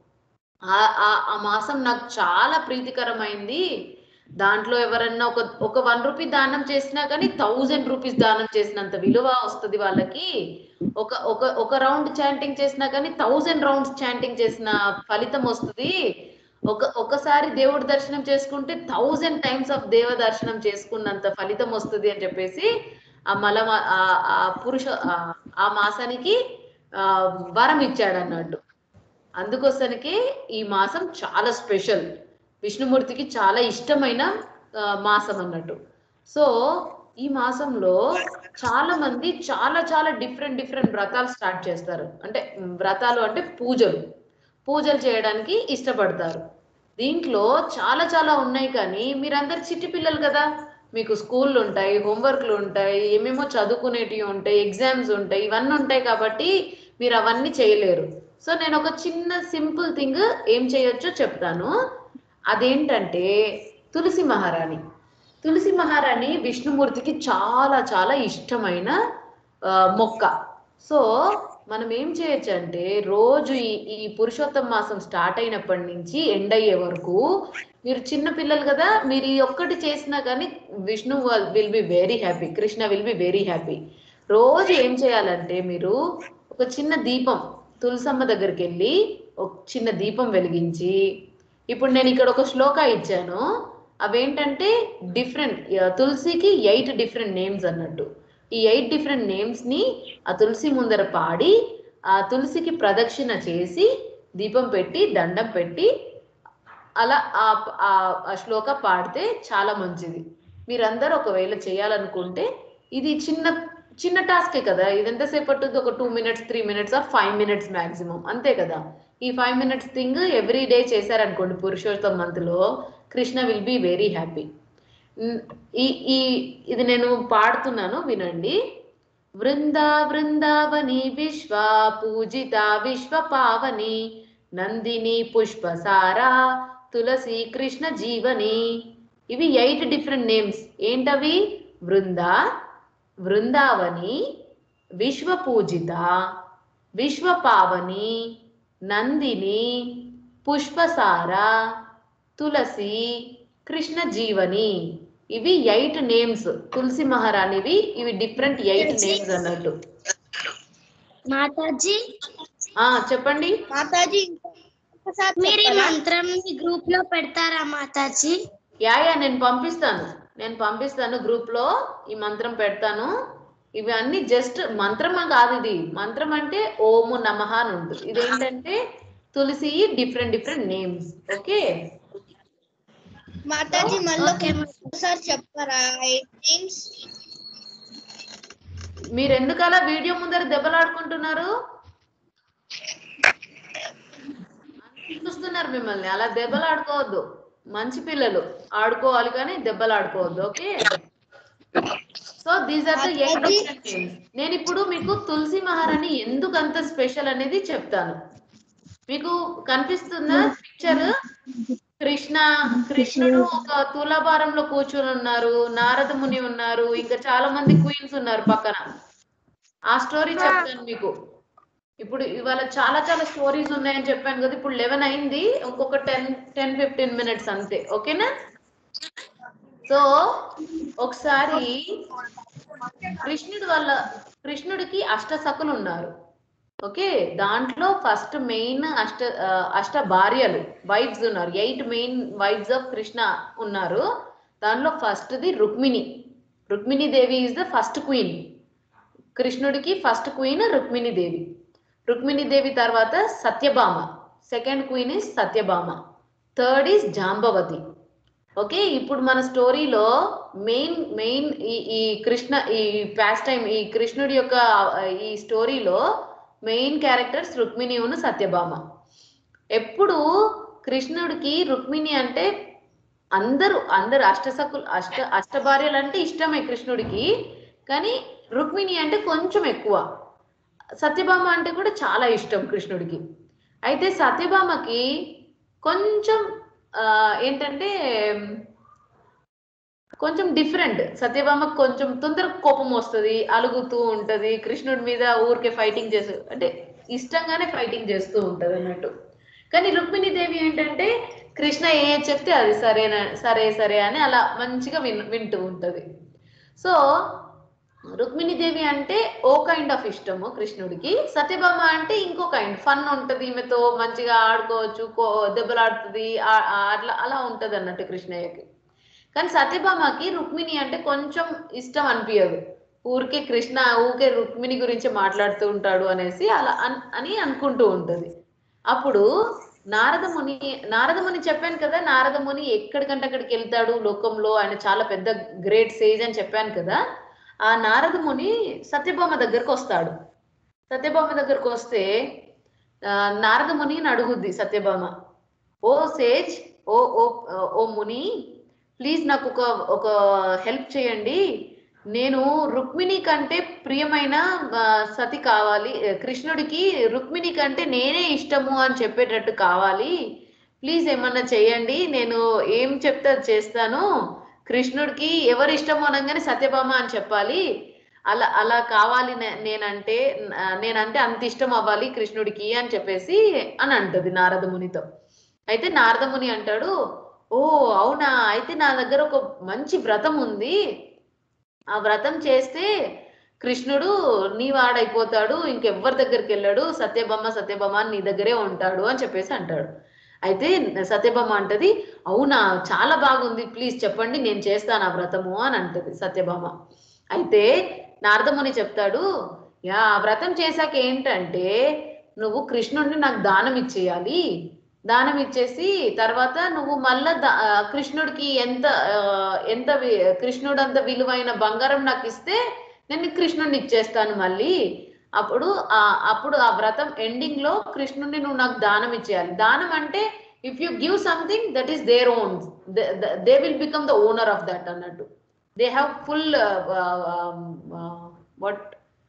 ఆ ఆ- ఆ మాసం నాకు చాలా ప్రీతికరమైంది దాంట్లో ఎవరన్నా ఒక ఒక వన్ రూపీ దానం చేసినా కానీ థౌజండ్ రూపీస్ దానం చేసినంత విలువ వస్తుంది వాళ్ళకి ఒక ఒక ఒక రౌండ్ చాంటింగ్ చేసినా కానీ థౌజండ్ రౌండ్స్ చాంటింగ్ చేసిన ఫలితం వస్తుంది ఒక ఒకసారి దేవుడి దర్శనం చేసుకుంటే థౌజండ్ టైమ్స్ ఆఫ్ దేవ దర్శనం చేసుకున్నంత ఫలితం వస్తుంది అని చెప్పేసి ఆ మల ఆ- ఆ పురుష ఆ- ఆ మాసానికి ఆ వరం ఇచ్చాడు అన్నట్టు అందుకోసానికి ఈ మాసం చాలా స్పెషల్ విష్ణుమూర్తికి చాలా ఇష్టమైన ఆ, మాసం అన్నట్టు సో ఈ మాసంలో చాలా మంది చాలా చాలా డిఫరెంట్ డిఫరెంట్ వ్రతాలు స్టార్ట్ చేస్తారు అంటే మ్, వ్రతాలు అంటే పూజలు పూజలు చేయడానికి ఇష్టపడతారు దీంట్లో చాలా చాలా ఉన్నాయి కానీ మీరందరు చిట్టి పిల్లలు కదా మీకు స్కూళ్ళు ఉంటాయి హోంవర్క్లు ఉంటాయి ఏమేమో చదువుకునేటివి ఉంటాయి ఎగ్జామ్స్ ఉంటాయి ఇవన్నీ ఉంటాయి కాబట్టి మీరు అవన్నీ చేయలేరు సో నేను ఒక చిన్న సింపుల్ థింగ్ ఏం చేయొచ్చో చెప్తాను అదేంటంటే తులసి మహారాణి తులసి మహారాణి విష్ణుమూర్తికి చాలా చాలా ఇష్టమైన ఆ, మొక్క సో మనం ఏం చేయొచ్చు అంటే రోజు ఈ ఈ పురుషోత్తమ మాసం స్టార్ట్ అయినప్పటి నుంచి ఎండ్ అయ్యే వరకు మీరు చిన్న పిల్లలు కదా మీరు ఈ ఒక్కటి చేసినా కానీ Vishnu will be very happy Krishna will be very happy రోజు ఏం చేయాలంటే మీరు ఒక చిన్న దీపం తులసమ్మ దగ్గరికి వెళ్ళి ఒక చిన్న దీపం వెలిగించి ఇప్పుడు నేను ఇక్కడ ఒక శ్లోక ఇచ్చాను అవేంటంటే డిఫరెంట్ తులసికి ఎయిట్ డిఫరెంట్ నేమ్స్ అన్నట్టు ఈ ఎయిట్ డిఫరెంట్ నేమ్స్ ని ఆ తులసి ముందర పాడి ఆ తులసికి ప్రదక్షిణ చేసి దీపం పెట్టి దండం పెట్టి అలా ఆ ఆ- ఆ శ్లోక పాడితే చాలా మంచిది మీరందరూ ఒకవేళ చేయాలనుకుంటే ఇది చిన్న చిన్న టాస్కే కదా ఇది ఎంతసేపు పట్టుద్ది ఒక two minutes three minutes or five minutes maximum అంతే కదా ఈ five minutes thing every day చేశారనుకోండి పురుషోత్తం మంత్ లో Krishna will be very happy ఈ ఈ ఇది నేను పాడుతున్నాను వినండి వృందా వృందావని విశ్వ పూజిత విశ్వ పావని నందిని పుష్పసారా తులసి కృష్ణ జీవని ఇవి ఎయిట్ డిఫరెంట్ నేమ్స్ ఏంటవి వృందా వృందావని విశ్వ పూజిత విశ్వ పావని నందిని పుష్పసార తులసి కృష్ణ జీవని ఇవి ఎయిట్ నేమ్స్ తులసి మహారాణివి ఇవి డిఫరెంట్ ఎయిట్ నేమ్స్ అన్నట్టు మాతాజీ ఆ చెప్పండి మాతాజీ మీరు ఈ మంత్రం గ్రూప్ లో పెడతారా మాతాజీ యా యా నేను పంపిస్తాను నేను పంపిస్తాను గ్రూప్ లో ఈ మంత్రం పెడతాను ఇవి అన్ని జస్ట్ మంత్రం కాదు ఇది మంత్రం అంటే ఓము నమః అని ఉంటుంది ఇదేంటంటే tulsi different different names okay Mataji మళ్ళీ ఒకసారి చెప్పారా నేమ్స్ మీరు ఎందుకు అలా వీడియో ముందర దెబ్బలాడుకుంటున్నారు చూస్తున్నారు మిమ్మల్ని అలా దెబ్బలాడుకోవద్దు మంచి పిల్లలు ఆడుకోవాలి కానీ దెబ్బలాడుకోవద్దు okay so these are the eight different names నేను ఇప్పుడు మీకు తులసి మహారాణి ఎందుకు అంత స్పెషల్ అనేది చెప్తాను మీకు కనిపిస్తుందా పిక్చర్ కృష్ణ కృష్ణుడు ఒక తులాభారంలో కూర్చుని ఉన్నారు నారద ముని ఉన్నారు ఇంకా చాలా మంది క్వీన్స్ ఉన్నారు పక్కన ఆ స్టోరీ చెప్తాను మీకు ఇప్పుడు ఇవాళ చాలా చాలా స్టోరీస్ ఉన్నాయని చెప్పాను కదా ఇప్పుడు లెవెన్ అయింది ఇంకొక టెన్ టెన్ ఫిఫ్టీన్ మినిట్స్ అంతే ఓకేనా సో ఒకసారి కృష్ణుడు వాళ్ళ కృష్ణుడికి అష్ట సకులు ఉన్నారు ఓకే దాంట్లో ఫస్ట్ మెయిన్ అష్ట ఆ, అష్ట భార్యలు వైఫ్స్ ఉన్నారు eight main wives of Krishna ఉన్నారు దాంట్లో first the Rukmini Rukmini Devi is the first queen కృష్ణుడికి ఫస్ట్ క్వీన్ రుక్మిణి దేవి రుక్మిణి దేవి తర్వాత Satyabhama second queen is Satyabhama third is Jambavati okay ఇప్పుడు మన స్టోరీలో మెయిన్ మెయిన్ ఈ ఈ కృష్ణ ఈ పాస్ట్ టైం ఈ కృష్ణుడి యొక్క ఆ, ఈ స్టోరీలో మెయిన్ క్యారెక్టర్స్ రుక్మిణి ఉన్న సత్యభామ ఎప్పుడు కృష్ణుడికి రుక్మిణి అంటే అందరూ అందరు అష్టసకులు అష్ట అష్టభార్యలు అంటే ఇష్టమే కృష్ణుడికి కానీ రుక్మిణి అంటే కొంచెం ఎక్కువ సత్యభామ అంటే కూడా చాలా ఇష్టం కృష్ణుడికి అయితే సత్యభామకి కొంచెం ఆ, ఏంటంటే కొంచెం డిఫరెంట్ సత్యభామకు కొంచెం తొందర కోపం వస్తుంది అలుగుతూ ఉంటది కృష్ణుడి మీద ఊరికే ఫైటింగ్ చేస్తూ అంటే ఇష్టంగానే ఫైటింగ్ చేస్తూ ఉంటది అన్నట్టు కానీ రుక్మిణి దేవి ఏంటంటే కృష్ణ ఏ చెప్తే అది సరేనా సరే సరే అని అలా మంచిగా విన్ వింటూ ఉంటది సో రుక్మిణి దేవి అంటే ఓ కైండ్ ఆఫ్ ఇష్టము కృష్ణుడికి సత్యభామ అంటే ఇంకో కైండ్ ఫన్ ఉంటది ఈమెతో మంచిగా ఆడుకోవచ్చు కో దెబ్బలాడుతుంది ఆ- ఆ- అట్లా అలా ఉంటది అన్నట్టు కృష్ణయ్యకి కానీ సత్యభామకి రుక్మిణి అంటే కొంచెం ఇష్టం అనిపించదు ఊరికే కృష్ణ ఊరికే రుక్మిణి గురించి మాట్లాడుతూ ఉంటాడు అనేసి అలా అన్- అని అనుకుంటూ ఉంటది అప్పుడు నారదముని నారదముని చెప్పాను కదా నారదముని ఎక్కడికంటే అక్కడికి వెళ్తాడు లోకంలో ఆయన చాలా పెద్ద గ్రేట్ సేజ్ అని చెప్పాను కదా ఆ నారదముని సత్యభామ దగ్గరకు వస్తాడు సత్యభామ దగ్గరకు వస్తే ఆ, నారదముని అడుగుద్ది సత్యభామ ఓ సేజ్ ఓ ఓ ఓ ముని ప్లీజ్ నాకు ఒక ఒక హెల్ప్ చేయండి నేను రుక్మిణి కంటే ప్రియమైన ఆ, సతి కావాలి ఆ, కృష్ణుడికి రుక్మిణి కంటే నేనే ఇష్టము అని చెప్పేటట్టు కావాలి ప్లీజ్ ఏమన్నా చేయండి నేను ఏం చెప్తే అది చేస్తాను కృష్ణుడికి ఎవరు ఇష్టమో అనగానే సత్యభామ అని చెప్పాలి అలా అలా కావాలి నే- నేనంటే ఆ, నేనంటే అంత ఇష్టం అవ్వాలి కృష్ణుడికి అని చెప్పేసి అని అంటది నారదమునితో అయితే నారదముని అంటాడు ఓ అవునా అయితే నా దగ్గర ఒక మంచి వ్రతం ఉంది ఆ వ్రతం చేస్తే కృష్ణుడు నీ వాడైపోతాడు ఇంకెవ్వరి దగ్గరికి వెళ్ళాడు సత్యభామ సత్యభామ అని నీ దగ్గరే ఉంటాడు అని చెప్పేసి అంటాడు అయితే సత్యభామ అంటది అవునా చాలా బాగుంది ప్లీజ్ చెప్పండి నేను చేస్తాను ఆ వ్రతము అని అంటది సత్యభామ అయితే నారదముని చెప్తాడు యా ఆ వ్రతం చేశాక ఏంటంటే నువ్వు కృష్ణుడిని నాకు దానం ఇచ్చేయాలి దానం ఇచ్చేసి తర్వాత నువ్వు మళ్ళా దా- ఆ, కృష్ణుడికి ఎంత ఆ, ఎంత వి- కృష్ణుడు అంత విలువైన బంగారం నాకు ఇస్తే నేను నీకు కృష్ణుడిని ఇచ్చేస్తాను మళ్ళీ అప్పుడు ఆ అప్పుడు ఆ వ్రతం ఎండింగ్ లో కృష్ణుడిని నువ్వు నాకు దానం ఇచ్చేయాలి దానం అంటే if you give something that is their own they will become the owner of that అన్నట్టు they have full what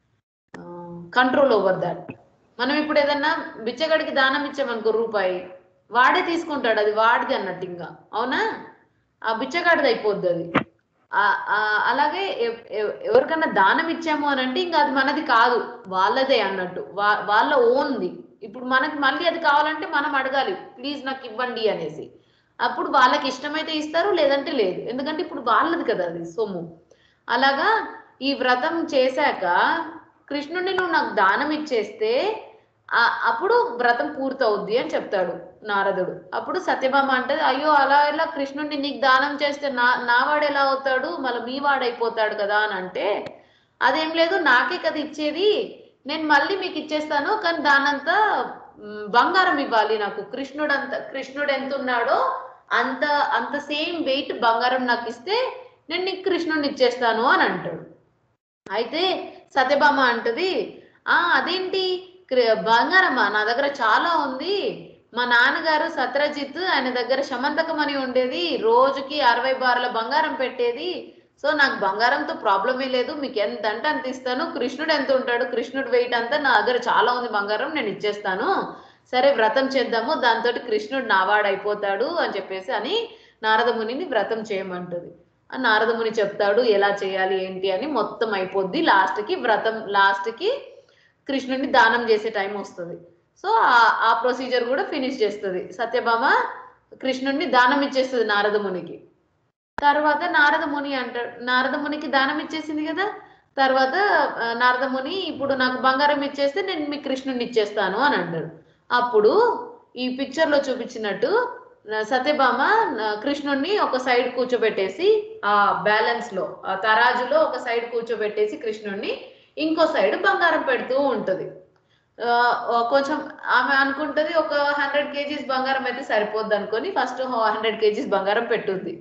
control over that మనం ఇప్పుడు ఏదన్నా బిచ్చగడికి దానం ఇచ్చామనుకో రూపాయి వాడే తీసుకుంటాడు అది వాడిది అన్నట్టు ఇంకా అవునా ఆ బిచ్చగాడిది అయిపోద్ది అది ఆ- ఆ అలాగే ఎవ్- ఎవ్- ఎవరికన్నా దానం ఇచ్చాము అని అంటే ఇంకా అది మనది కాదు వాళ్ళదే అన్నట్టు వా- వాళ్ళ ఓన్ది ఇప్పుడు మనకి మళ్ళీ అది కావాలంటే మనం అడగాలి ప్లీజ్ నాకు ఇవ్వండి అనేసి అప్పుడు వాళ్ళకి ఇష్టమైతే ఇస్తారు లేదంటే లేదు ఎందుకంటే ఇప్పుడు వాళ్ళది కదా అది సొమ్ము అలాగా ఈ వ్రతం చేశాక కృష్ణుడిని నువ్వు నాకు దానం ఇచ్చేస్తే ఆ- అప్పుడు వ్రతం పూర్తవుద్ది అని చెప్తాడు నారదుడు అప్పుడు సత్యభామ అంటది అయ్యో అలా ఎలా కృష్ణుడిని నీకు దానం చేస్తే నా నావాడు ఎలా అవుతాడు మళ్ళీ మీ వాడైపోతాడు కదా అని అంటే అదేం లేదు నాకే కదా ఇచ్చేది నేను మళ్ళీ మీకు ఇచ్చేస్తాను కానీ దానంతా మ్, బంగారం ఇవ్వాలి నాకు కృష్ణుడు అంత కృష్ణుడు ఎంత ఉన్నాడో అంత అంత సేమ్ వెయిట్ బంగారం నాకు ఇస్తే నేను నీకు కృష్ణుడిని ఇచ్చేస్తాను అని అంటాడు అయితే సత్యభామ అంటది ఆ అదేంటి క్రి- బంగారమా నా దగ్గర చాలా ఉంది మా నాన్నగారు సత్రజిత్ ఆయన దగ్గర శమంతకం అని ఉండేది రోజుకి అరవై బార్ల బంగారం పెట్టేది సో నాకు బంగారంతో ప్రాబ్లమే లేదు మీకు ఎంత అంటే అంత ఇస్తాను కృష్ణుడు ఎంత ఉంటాడు కృష్ణుడు వెయిట్ అంతా నా దగ్గర చాలా ఉంది బంగారం నేను ఇచ్చేస్తాను సరే వ్రతం చేద్దాము దాంతో కృష్ణుడు నావాడైపోతాడు అని చెప్పేసి అని నారదమునిని వ్రతం చేయమంటుంది ఆ నారదముని చెప్తాడు ఎలా చేయాలి ఏంటి అని మొత్తం అయిపోద్ది లాస్ట్ కి వ్రతం లాస్ట్ కి కృష్ణుడిని దానం చేసే టైం వస్తుంది సో ఆ- ఆ ప్రొసీజర్ కూడా ఫినిష్ చేస్తుంది సత్యభామ కృష్ణుడిని దానం ఇచ్చేస్తుంది నారదమునికి తర్వాత నారదముని అంటాడు నారదమునికి దానం ఇచ్చేసింది కదా తర్వాత ఆ, నారదముని ఇప్పుడు నాకు బంగారం ఇచ్చేస్తే నేను మీ కృష్ణుడిని ఇచ్చేస్తాను అని అంటాడు అప్పుడు ఈ పిక్చర్ లో చూపించినట్టు ఆ, సత్యభామ ఆ, కృష్ణుడిని ఒక సైడ్ కూర్చోబెట్టేసి ఆ బ్యాలెన్స్ లో ఆ తరాజులో ఒక సైడ్ కూర్చోబెట్టేసి కృష్ణుడిని ఇంకో సైడ్ బంగారం పెడుతూ ఉంటది ఆ, ఆ, కొంచెం ఆమె అనుకుంటది ఒక హండ్రెడ్ కేజీస్ బంగారం అయితే సరిపోద్ది అనుకొని ఫస్ట్ హండ్రెడ్ కేజీస్ బంగారం పెట్టుద్ది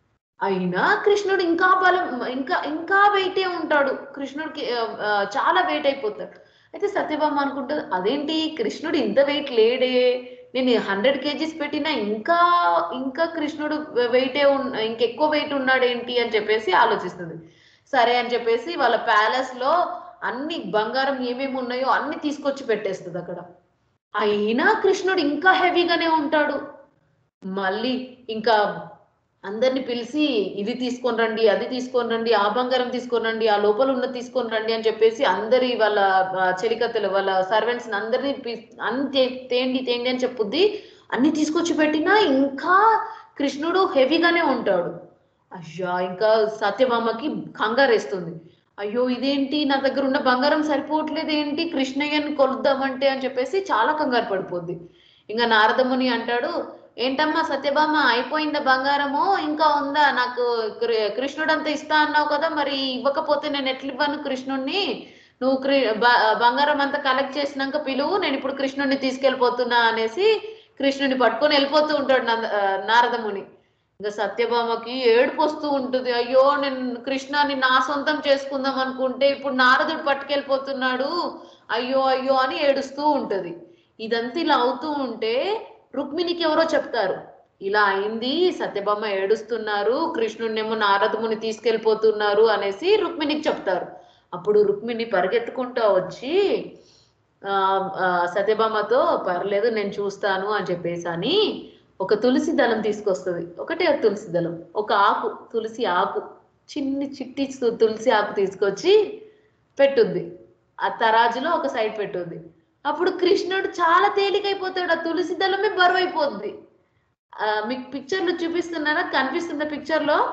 అయినా కృష్ణుడు ఇంకా బలం ఇంకా ఇంకా వెయిటే ఉంటాడు కృష్ణుడికి ఆ, ఆ, చాలా వెయిట్ అయిపోతాడు అయితే సత్యభామ అనుకుంటుంది అదేంటి కృష్ణుడు ఇంత వెయిట్ లేడే నేను హండ్రెడ్ కేజీస్ పెట్టినా ఇంకా ఇంకా కృష్ణుడు వెయిటే ఉన్న ఇంకెక్కువ వెయిట్ ఉన్నాడేంటి అని చెప్పేసి ఆలోచిస్తుంది సరే అని చెప్పేసి వాళ్ళ ప్యాలెస్ లో అన్ని బంగారం ఏమేమి ఉన్నాయో అన్ని తీసుకొచ్చి పెట్టేస్తుంది అక్కడ అయినా కృష్ణుడు ఇంకా హెవీగానే ఉంటాడు మళ్ళీ ఇంకా అందరిని పిలిచి ఇది తీసుకొని రండి అది తీసుకొని రండి ఆ బంగారం తీసుకొని రండి ఆ లోపల ఉన్న తీసుకొని రండి అని చెప్పేసి అందరి వాళ్ళ ఆ, చెలికత్తెలు వాళ్ళ సర్వెంట్స్ అందరినీ పి- అన్ని తే- తేండి తేండి అని చెప్పుద్ది అన్ని తీసుకొచ్చి పెట్టినా ఇంకా కృష్ణుడు హెవీగానే ఉంటాడు అయ్యా ఇంకా సత్యభామకి కంగారేస్తుంది అయ్యో ఇదేంటి నా దగ్గర ఉన్న బంగారం సరిపోవట్లేదు ఏంటి కృష్ణయ్యని కొలుద్దామంటే అని చెప్పేసి చాలా కంగారు పడిపోద్ది ఇంకా నారదముని అంటాడు ఏంటమ్మా సత్యభామ అయిపోయిందా బంగారము ఇంకా ఉందా నాకు కృ- కృష్ణుడు అంతా ఇస్తా అన్నావు కదా మరి ఇవ్వకపోతే నేను ఎట్లా ఇవ్వను కృష్ణుడిని నువ్వు కృ- బ- బంగారం అంతా కలెక్ట్ చేసినాక పిలువు నేను ఇప్పుడు కృష్ణుడిని తీసుకెళ్ళిపోతున్నా అనేసి కృష్ణుడిని పట్టుకొని వెళ్ళిపోతూ ఉంటాడు నంద- ఆ, నారదముని ఇంకా సత్యభామకి ఏడుపు వస్తూ ఉంటుంది అయ్యో నేను కృష్ణాన్ని నా సొంతం చేసుకుందాం అనుకుంటే ఇప్పుడు నారదుడు పట్టుకెళ్ళిపోతున్నాడు అయ్యో అయ్యో అని ఏడుస్తూ ఉంటది ఇదంతా ఇలా అవుతూ ఉంటే రుక్మిణికి ఎవరో చెప్తారు ఇలా అయింది సత్యభామ ఏడుస్తున్నారు కృష్ణుడినేమో నారదముని తీసుకెళ్ళిపోతున్నారు అనేసి రుక్మిణికి చెప్తారు అప్పుడు రుక్మిణి పరిగెత్తుకుంటూ వచ్చి ఆ ఆ, సత్యభామతో పర్లేదు నేను చూస్తాను అని చెప్పేసి అని ఒక తులసి దళం తీసుకొస్తుంది ఒకటే ఒక తులసి దళం ఒక ఆకు తులసి ఆకు చిన్ని చిట్టి సు- తులసి ఆకు తీసుకొచ్చి పెట్టుద్ది ఆ తరాజులో ఒక సైడ్ పెట్టుద్ది అప్పుడు కృష్ణుడు చాలా తేలికైపోతాడు ఆ తులసి దళమే బరువు అయిపోద్ది ఆ, మీకు పిక్చర్ లో చూపిస్తున్నారా కనిపిస్తుందా పిక్చర్ లో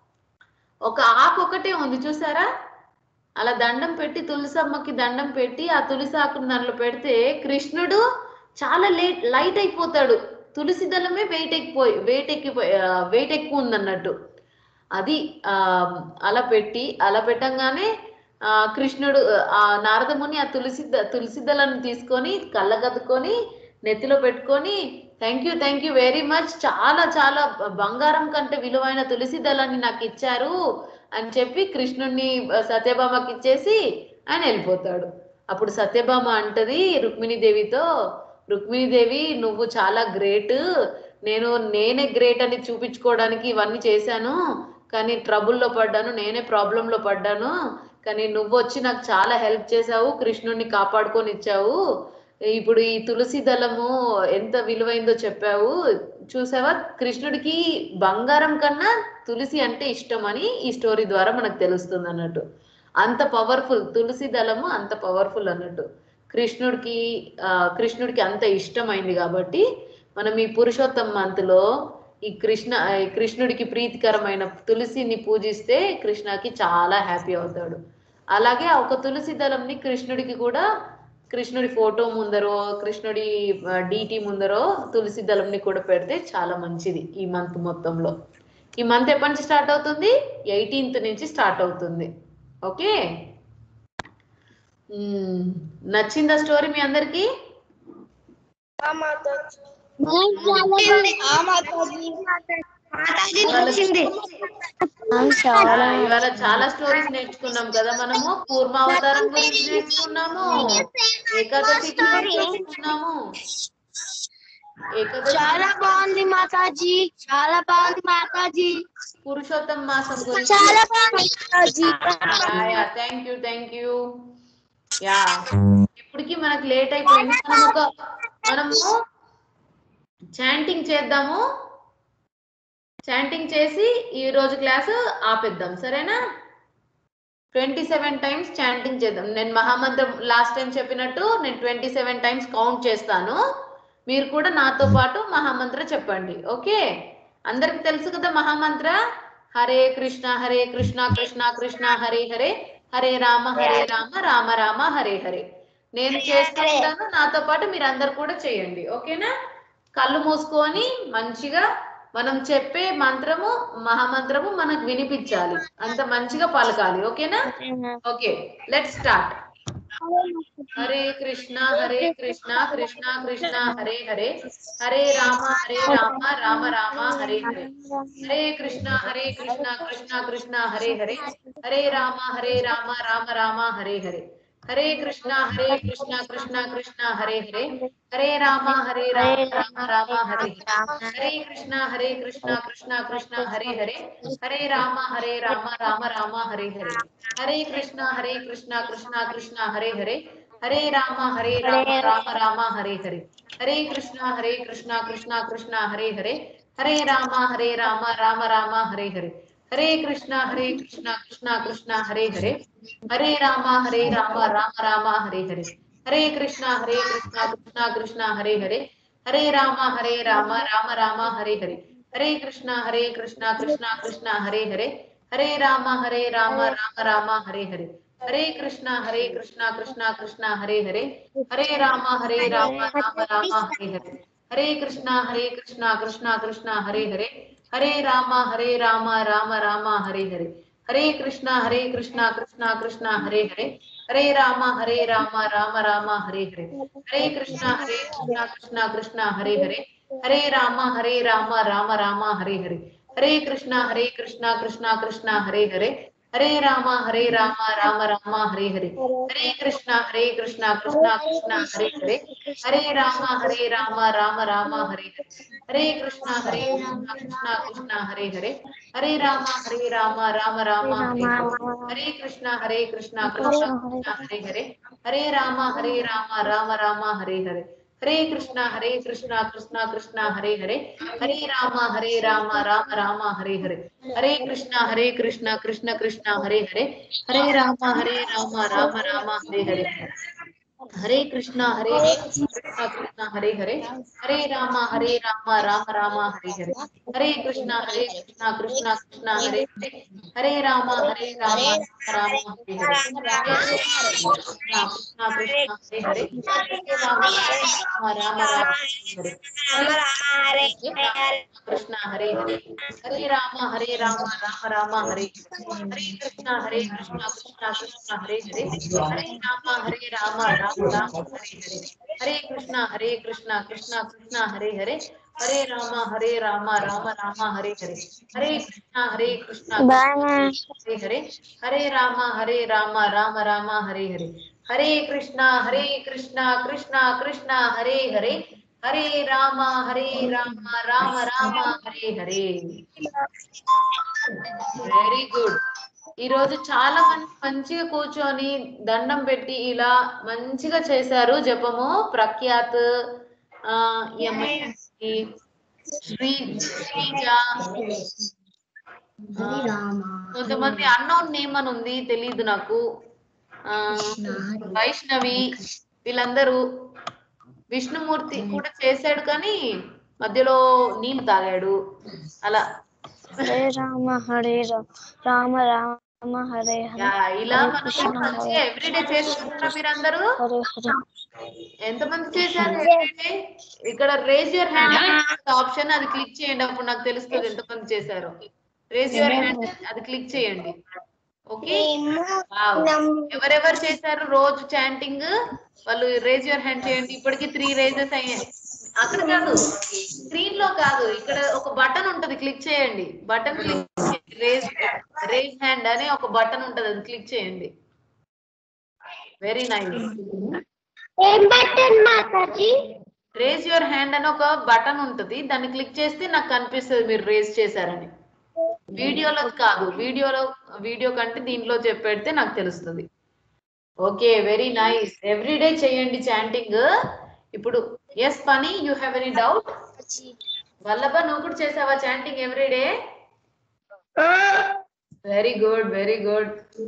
ఒక ఆకు ఒకటే ఉంది చూసారా అలా దండం పెట్టి తులసమ్మకి దండం పెట్టి ఆ తులసి ఆకును దాంట్లో పెడితే కృష్ణుడు చాలా లేట్ లైట్ అయిపోతాడు తులసి దళమే వెయిట్ ఎక్కిపోయి వెయిట్ ఎక్కిపోయి వెయిట్ ఎక్కువ ఉందన్నట్టు అది ఆ అలా పెట్టి అలా పెట్టంగానే ఆ కృష్ణుడు ఆ నారదముని ఆ తులసి ద- తులసి దళాన్ని తీసుకొని కళ్ళగద్దుకొని నెత్తిలో పెట్టుకొని thank you thank you very much చాలా చాలా బ- బంగారం కంటే విలువైన తులసి దళాన్ని నాకు ఇచ్చారు అని చెప్పి కృష్ణుడిని ఆ, సత్యభామకి ఇచ్చేసి ఆయన వెళ్ళిపోతాడు అప్పుడు సత్యభామ అంటది రుక్మిణీదేవితో రుక్మిణీదేవి నువ్వు చాలా గ్రేట్ నేను నేనే గ్రేట్ అని చూపించుకోవడానికి ఇవన్నీ చేశాను కానీ ట్రబుల్లో పడ్డాను నేనే ప్రాబ్లంలో పడ్డాను కానీ నువ్వు వచ్చి నాకు చాలా హెల్ప్ చేశావు కృష్ణుడిని కాపాడుకొని ఇచ్చావు ఇప్పుడు ఈ తులసి దళము ఎంత విలువైందో చెప్పావు చూసావా కృష్ణుడికి బంగారం కన్నా తులసి అంటే ఇష్టం అని ఈ స్టోరీ ద్వారా మనకు తెలుస్తుంది అన్నట్టు అంత పవర్ఫుల్ తులసి దళము అంత పవర్ఫుల్ అన్నట్టు కృష్ణుడికి ఆ, కృష్ణుడికి అంత ఇష్టమైంది కాబట్టి మనం ఈ పురుషోత్తమ మంత్లో ఈ కృష్ణ ఈ కృష్ణుడికి ప్రీతికరమైన తులసిని పూజిస్తే కృష్ణకి చాలా హ్యాపీ అవుతాడు అలాగే ఆ ఒక తులసి దళంని కృష్ణుడికి కూడా కృష్ణుడి ఫోటో ముందరో కృష్ణుడి డిటి ముందరో తులసి దళంని కూడా పెడితే చాలా మంచిది ఈ మంత్ మొత్తంలో ఈ మంత్ ఎప్పటి నుంచి స్టార్ట్ అవుతుంది ఎయిటీన్త్ నుంచి స్టార్ట్ అవుతుంది ఓకే మ్మ్. నచ్చిందా స్టోరీ మీ అందరికి ఆ మాతాజీ ఇవాళ చాలా స్టోరీస్ నేర్చుకున్నాం కదా మనము కూర్మావతారం గురించి నేర్చుకున్నాము ఏకాదశి గురించి నేర్చుకున్నాము ఏకాదశి చాలా బాగుంది మాతాజీ చాలా బాగుంది మాతాజీ పురుషోత్తం మాసం గురించి చాలా బాగుంది Mataji thank you thank you yeah ఇప్పటికి మనకు లేట్ అయిపోయింది మనం ఒక మనము చాంటింగ్ చేద్దాము చాంటింగ్ చేసి ఈ రోజు క్లాసు ఆపేద్దాం సరేనా ట్వంటీ సెవెన్ టైమ్స్ చాంటింగ్ చేద్దాం నేను మహామంత్రం లాస్ట్ టైం చెప్పినట్టు నేను ట్వంటీ సెవెన్ టైమ్స్ కౌంట్ చేస్తాను మీరు కూడా నాతో పాటు మహామంత్ర చెప్పండి ఓకే అందరికి తెలుసు కదా మహామంత్ర హరే కృష్ణ హరే కృష్ణ కృష్ణ కృష్ణ హరే హరే హరే రామ హరే రామ రామ రామ హరే హరే నేను చేస్తూ ఉంటాను నాతో పాటు మీరు అందరు కూడా చేయండి ఓకేనా కళ్ళు మూసుకొని మంచిగా మనం చెప్పే మంత్రము మహామంత్రము మనకు వినిపించాలి అంత మంచిగా పలకాలి ఓకేనా okay let start Hare Krishna Hare Krishna Krishna Krishna Hare Hare Hare Rama Hare Rama Rama Rama Hare Hare Hare Krishna Hare Krishna Krishna Krishna Hare Hare Hare Rama Hare Rama Rama Rama Hare Hare Hare Krishna Hare Krishna Krishna Krishna Hare Hare Hare Rama Hare Rama Rama Rama Hare Hare Hare Krishna Hare Krishna Krishna Krishna Hare Hare Hare Rama Hare Rama Rama Rama Hare Hare Hare Krishna Hare Krishna Krishna Krishna Hare Hare Hare Rama Hare Rama Rama Rama Hare Hare Hare Krishna Hare Krishna Krishna Krishna Hare Hare Hare Rama Hare Rama Rama Rama Hare Hare Hare Krishna Hare Krishna Krishna Krishna Hare Hare Hare Rama Hare Rama Rama Rama Hare Hare Hare Krishna Hare Krishna Krishna Krishna Hare Hare Hare Rama Hare Rama Rama Rama Hare Hare Hare Krishna Hare Krishna Krishna Krishna Hare Hare Hare Rama Hare Rama Rama Rama Hare Hare Hare Krishna Hare Krishna Krishna Krishna Hare Hare Hare Rama Hare Rama Rama Rama Hare Hare Hare Krishna Hare Krishna Krishna Krishna Hare Hare Hare Rama Hare Rama Rama Rama Hare Hare Hare Krishna Hare Krishna Krishna Krishna Hare Hare Hare Rama Hare Rama Rama Rama Hare Hare Hare Krishna Hare Krishna Krishna Krishna Hare Hare Hare Rama Hare Rama Rama Rama Hare Hare Hare Krishna Hare Krishna Krishna Krishna Hare Hare Hare Rama Hare Rama Rama Rama Hare Hare Hare Krishna Hare Krishna Krishna Krishna Hare Hare Hare Rama Hare Rama Rama Rama Hare Hare Hare Krishna Hare Krishna Krishna Krishna Hare Hare Hare Rama Hare Rama Rama Rama Hare Hare Hare Krishna Hare Krishna Krishna Krishna Hare Hare Hare Rama Hare Rama Rama Rama Hare Hare Hare Krishna Hare Krishna Krishna Krishna Hare Hare Hare Rama Hare Rama Rama Rama Hare Hare Hare Krishna Hare Krishna Krishna Krishna Hare Hare Hare Rama Hare Rama Rama Rama Hare Hare Hare Krishna Hare Krishna Krishna Hare Hare Hare Rama Hare Rama Rama Rama Hare Hare Hare Krishna Hare Krishna Krishna Krishna Hare Hare Hare Rama Hare Rama Rama Hare Hare Hare Krishna Krishna Krishna Hare Hare Hare Rama Hare Rama Rama Rama Hare Hare Krishna Hare Hare Hare Rama Hare Rama Rama Rama Hare Hare Krishna Hare Krishna Krishna Krishna Hare Hare Hare Rama Hare Rama Rama Rama Hare Hare Hare Krishna Hare Krishna Krishna Krishna Hare Hare Hare Rama Hare Rama Rama Rama Hare Hare Hare Krishna Hare Krishna Hare Hare Hare Rama Hare Rama Rama Rama Hare Hare Hare Krishna Hare Krishna Krishna Krishna Hare Hare Hare Rama Hare Rama Rama Rama Hare Hare very good ఈ రోజు చాలా మంది మంచిగా కూర్చొని దండం పెట్టి ఇలా మంచిగా చేశారు జపము ప్రఖ్యాత్ ఆ యమని, శ్రీ శ్రీజ ఆ, కొంతమంది అన్నోన్ నేమ్ అని ఉంది తెలియదు నాకు ఆ వైష్ణవి వీళ్ళందరూ విష్ణుమూర్తి కూడా చేశాడు కానీ మధ్యలో నీళ్ళు తాగాడు అలా హరే రామ హరే రామ రామ రామ హరే హరే యా, ఇలా మనం మంచిగా ఎవ్రీడే చేసుకుంటారా మీరందరూ హరే హరే ఎంతమంది చేశారు everyday? ఇక్కడ రేజ్ యువర్ హ్యాండ్ ఆప్షన్ అది క్లిక్ చేయండి అప్పుడు నాకు తెలుస్తుంది ఎంతమంది చేశారు రేజ్ యువర్ హ్యాండ్ అది క్లిక్ చేయండి ఓకే ఎవరెవరు చేశారు రోజు చాంటింగ్ వాళ్ళు రేజ్ యువర్ హ్యాండ్ చేయండి ఇప్పటికి త్రీ రేజెస్ అయ్యాయి అక్కడ కాదు స్క్రీన్ లో కాదు ఇక్కడ ఒక బటన్ ఉంటది క్లిక్ చేయండి button click raise raise hand అనే ఒక బటన్ ఉంటది అది క్లిక్ చేయండి వెరీ నైస్ ఏం button Mataji raise your hand అని ఒక బటన్ ఉంటది దాన్ని క్లిక్ చేస్తే నాకు కనిపిస్తుంది మీరు రేజ్ చేశారని వీడియోలో కాదు వీడియోలో వీడియో కంటే దీంట్లో చెప్పెడితే నాకు తెలుస్తుంది ఓకే వెరీ నైస్ ఎవ్రీడే చేయండి చాంటింగ్ ఇప్పుడు ఎస్ పని you have any doubt Vallabha నువ్వు కూడా చేసావా chanting everyday very good very good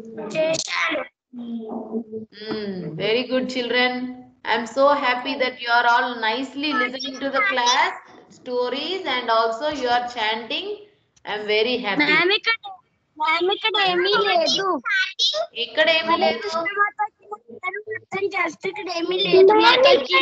very good children I'm so happy that you are all nicely listening to the class stories and also you are chanting I'm very happy ma'am ఇక్కడ ma'am ఇక్కడ ఏమీ లేదు ఇక్కడ ఏమీ లేదు just ఇక్కడ ఏమీ లేదు మాతాజీ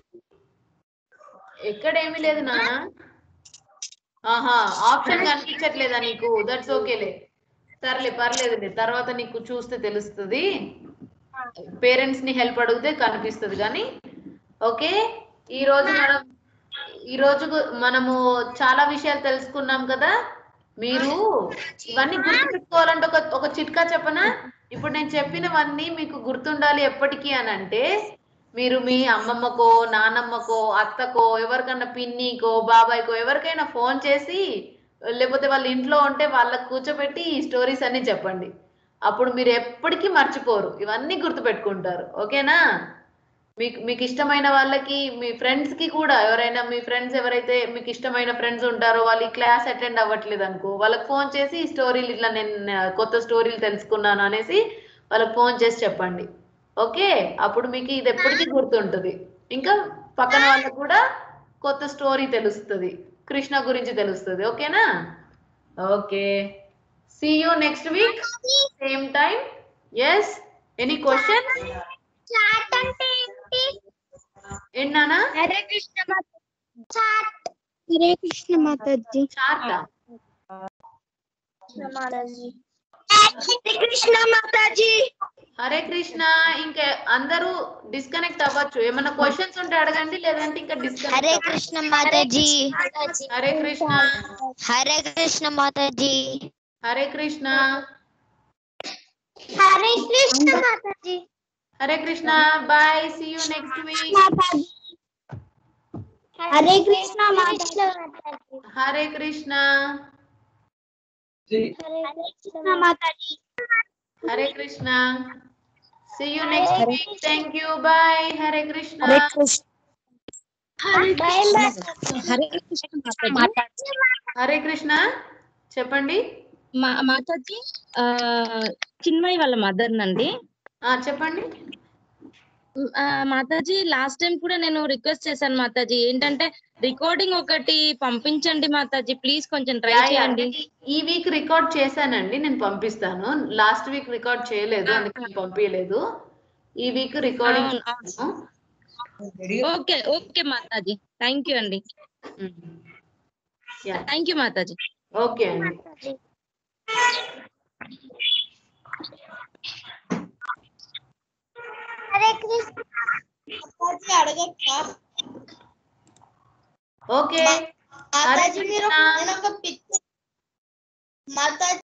ఎక్కడ ఏమీ లేదు నాన్న ఆహా ఆప్షన్ కనిపించట్లేదా నీకు దట్స్ ఓకేలే సర్లే పర్లేదులే తర్వాత నీకు చూస్తే తెలుస్తుంది పేరెంట్స్ ని హెల్ప్ అడిగితే కనిపిస్తుంది కానీ ఓకే ఈ రోజు మనం ఈ రోజు గు- మనము చాలా విషయాలు తెలుసుకున్నాం కదా మీరు ఇవన్నీ గుర్తుపెట్టుకోవాలంటే ఒక ఒక చిట్కా చెప్పనా ఇప్పుడు నేను చెప్పినవన్నీ మీకు గుర్తుండాలి ఎప్పటికీ అని అంటే మీరు మీ అమ్మమ్మకో నానమ్మకో అత్తకో ఎవరికన్నా పిన్నికో బాబాయ్కో ఎవరికైనా ఫోన్ చేసి లేకపోతే వాళ్ళ ఇంట్లో ఉంటే వాళ్ళకి కూర్చోబెట్టి ఈ స్టోరీస్ అన్ని చెప్పండి అప్పుడు మీరు ఎప్పటికీ మర్చిపోరు ఇవన్నీ గుర్తుపెట్టుకుంటారు ఓకేనా మీకు మీకు ఇష్టమైన వాళ్ళకి మీ ఫ్రెండ్స్ కి కూడా ఎవరైనా మీ ఫ్రెండ్స్ ఎవరైతే మీకు ఇష్టమైన ఫ్రెండ్స్ ఉంటారో వాళ్ళు ఈ క్లాస్ అటెండ్ అవ్వట్లేదు అనుకో వాళ్ళకి ఫోన్ చేసి ఈ స్టోరీలు ఇట్లా నేను ఆ, కొత్త స్టోరీలు తెలుసుకున్నాను అనేసి వాళ్ళకి ఫోన్ చేసి చెప్పండి ఓకే అప్పుడు మీకు ఇది ఎప్పటికీ గుర్తుంటుంది ఇంకా పక్కన వాళ్ళకు కూడా కొత్త స్టోరీ తెలుస్తుంది కృష్ణ గురించి తెలుస్తుంది ఓకేనా okay see you next week same time yes any question chat అంటే ఏంటి ఏంటన్నా హరే కృష్ణ మాతాజీ చాట్ హరే కృష్ణ మాతాజీ చార్టా మాతాజీ హరే కృష్ణ మాతాజీ హరే కృష్ణ ఇంకా అందరూ డిస్కనెక్ట్ అవ్వచ్చు ఏమైనా క్వశ్చన్స్ ఉంటే అడగండి లేదంటే ఇంకా Hare disconnect Krishna Mataji Hare Krishna Hare Krishna Mataji Hare Krishna Hare Krishna Mataji Hare Krishna bye see you next week Hare Krishna Mataji Hare Krishna Hare Krishna Mataji Hare Krishna see you next week thank you bye Hare Krishna bye Hare Krishna Mataji Hare Krishna చెప్పండి మా మాతాజీ ఆ చిన్మయి వాళ్ళ మదర్ నండి ఆ చెప్పండి ఆ, మాతాజీ లాస్ట్ టైం కూడా నేను రిక్వెస్ట్ చేశాను మాతాజీ ఏంటంటే రికార్డింగ్ ఒకటి పంపించండి మాతాజీ ప్లీజ్ కొంచెం ట్రై యా, యా. చేయండి ఈ వీక్ రికార్డ్ చేశానండి నేను పంపిస్తాను లాస్ట్ వీక్ రికార్డ్ చేయలేదు అందుకే నేను పంపించలేదు ఈ వీక్ రికార్డింగ్ అవును, అవును. Okay okay Mataji thank you అండి yeah thank you Mataji okay అండి మాతాజీ హరే కృష్ణ మాతాజీ అడగచ్చా ఓకే మాతాజీ హరే మీరు కృష్ణ. నేను ఒక పిక్చర్ మాతాజీ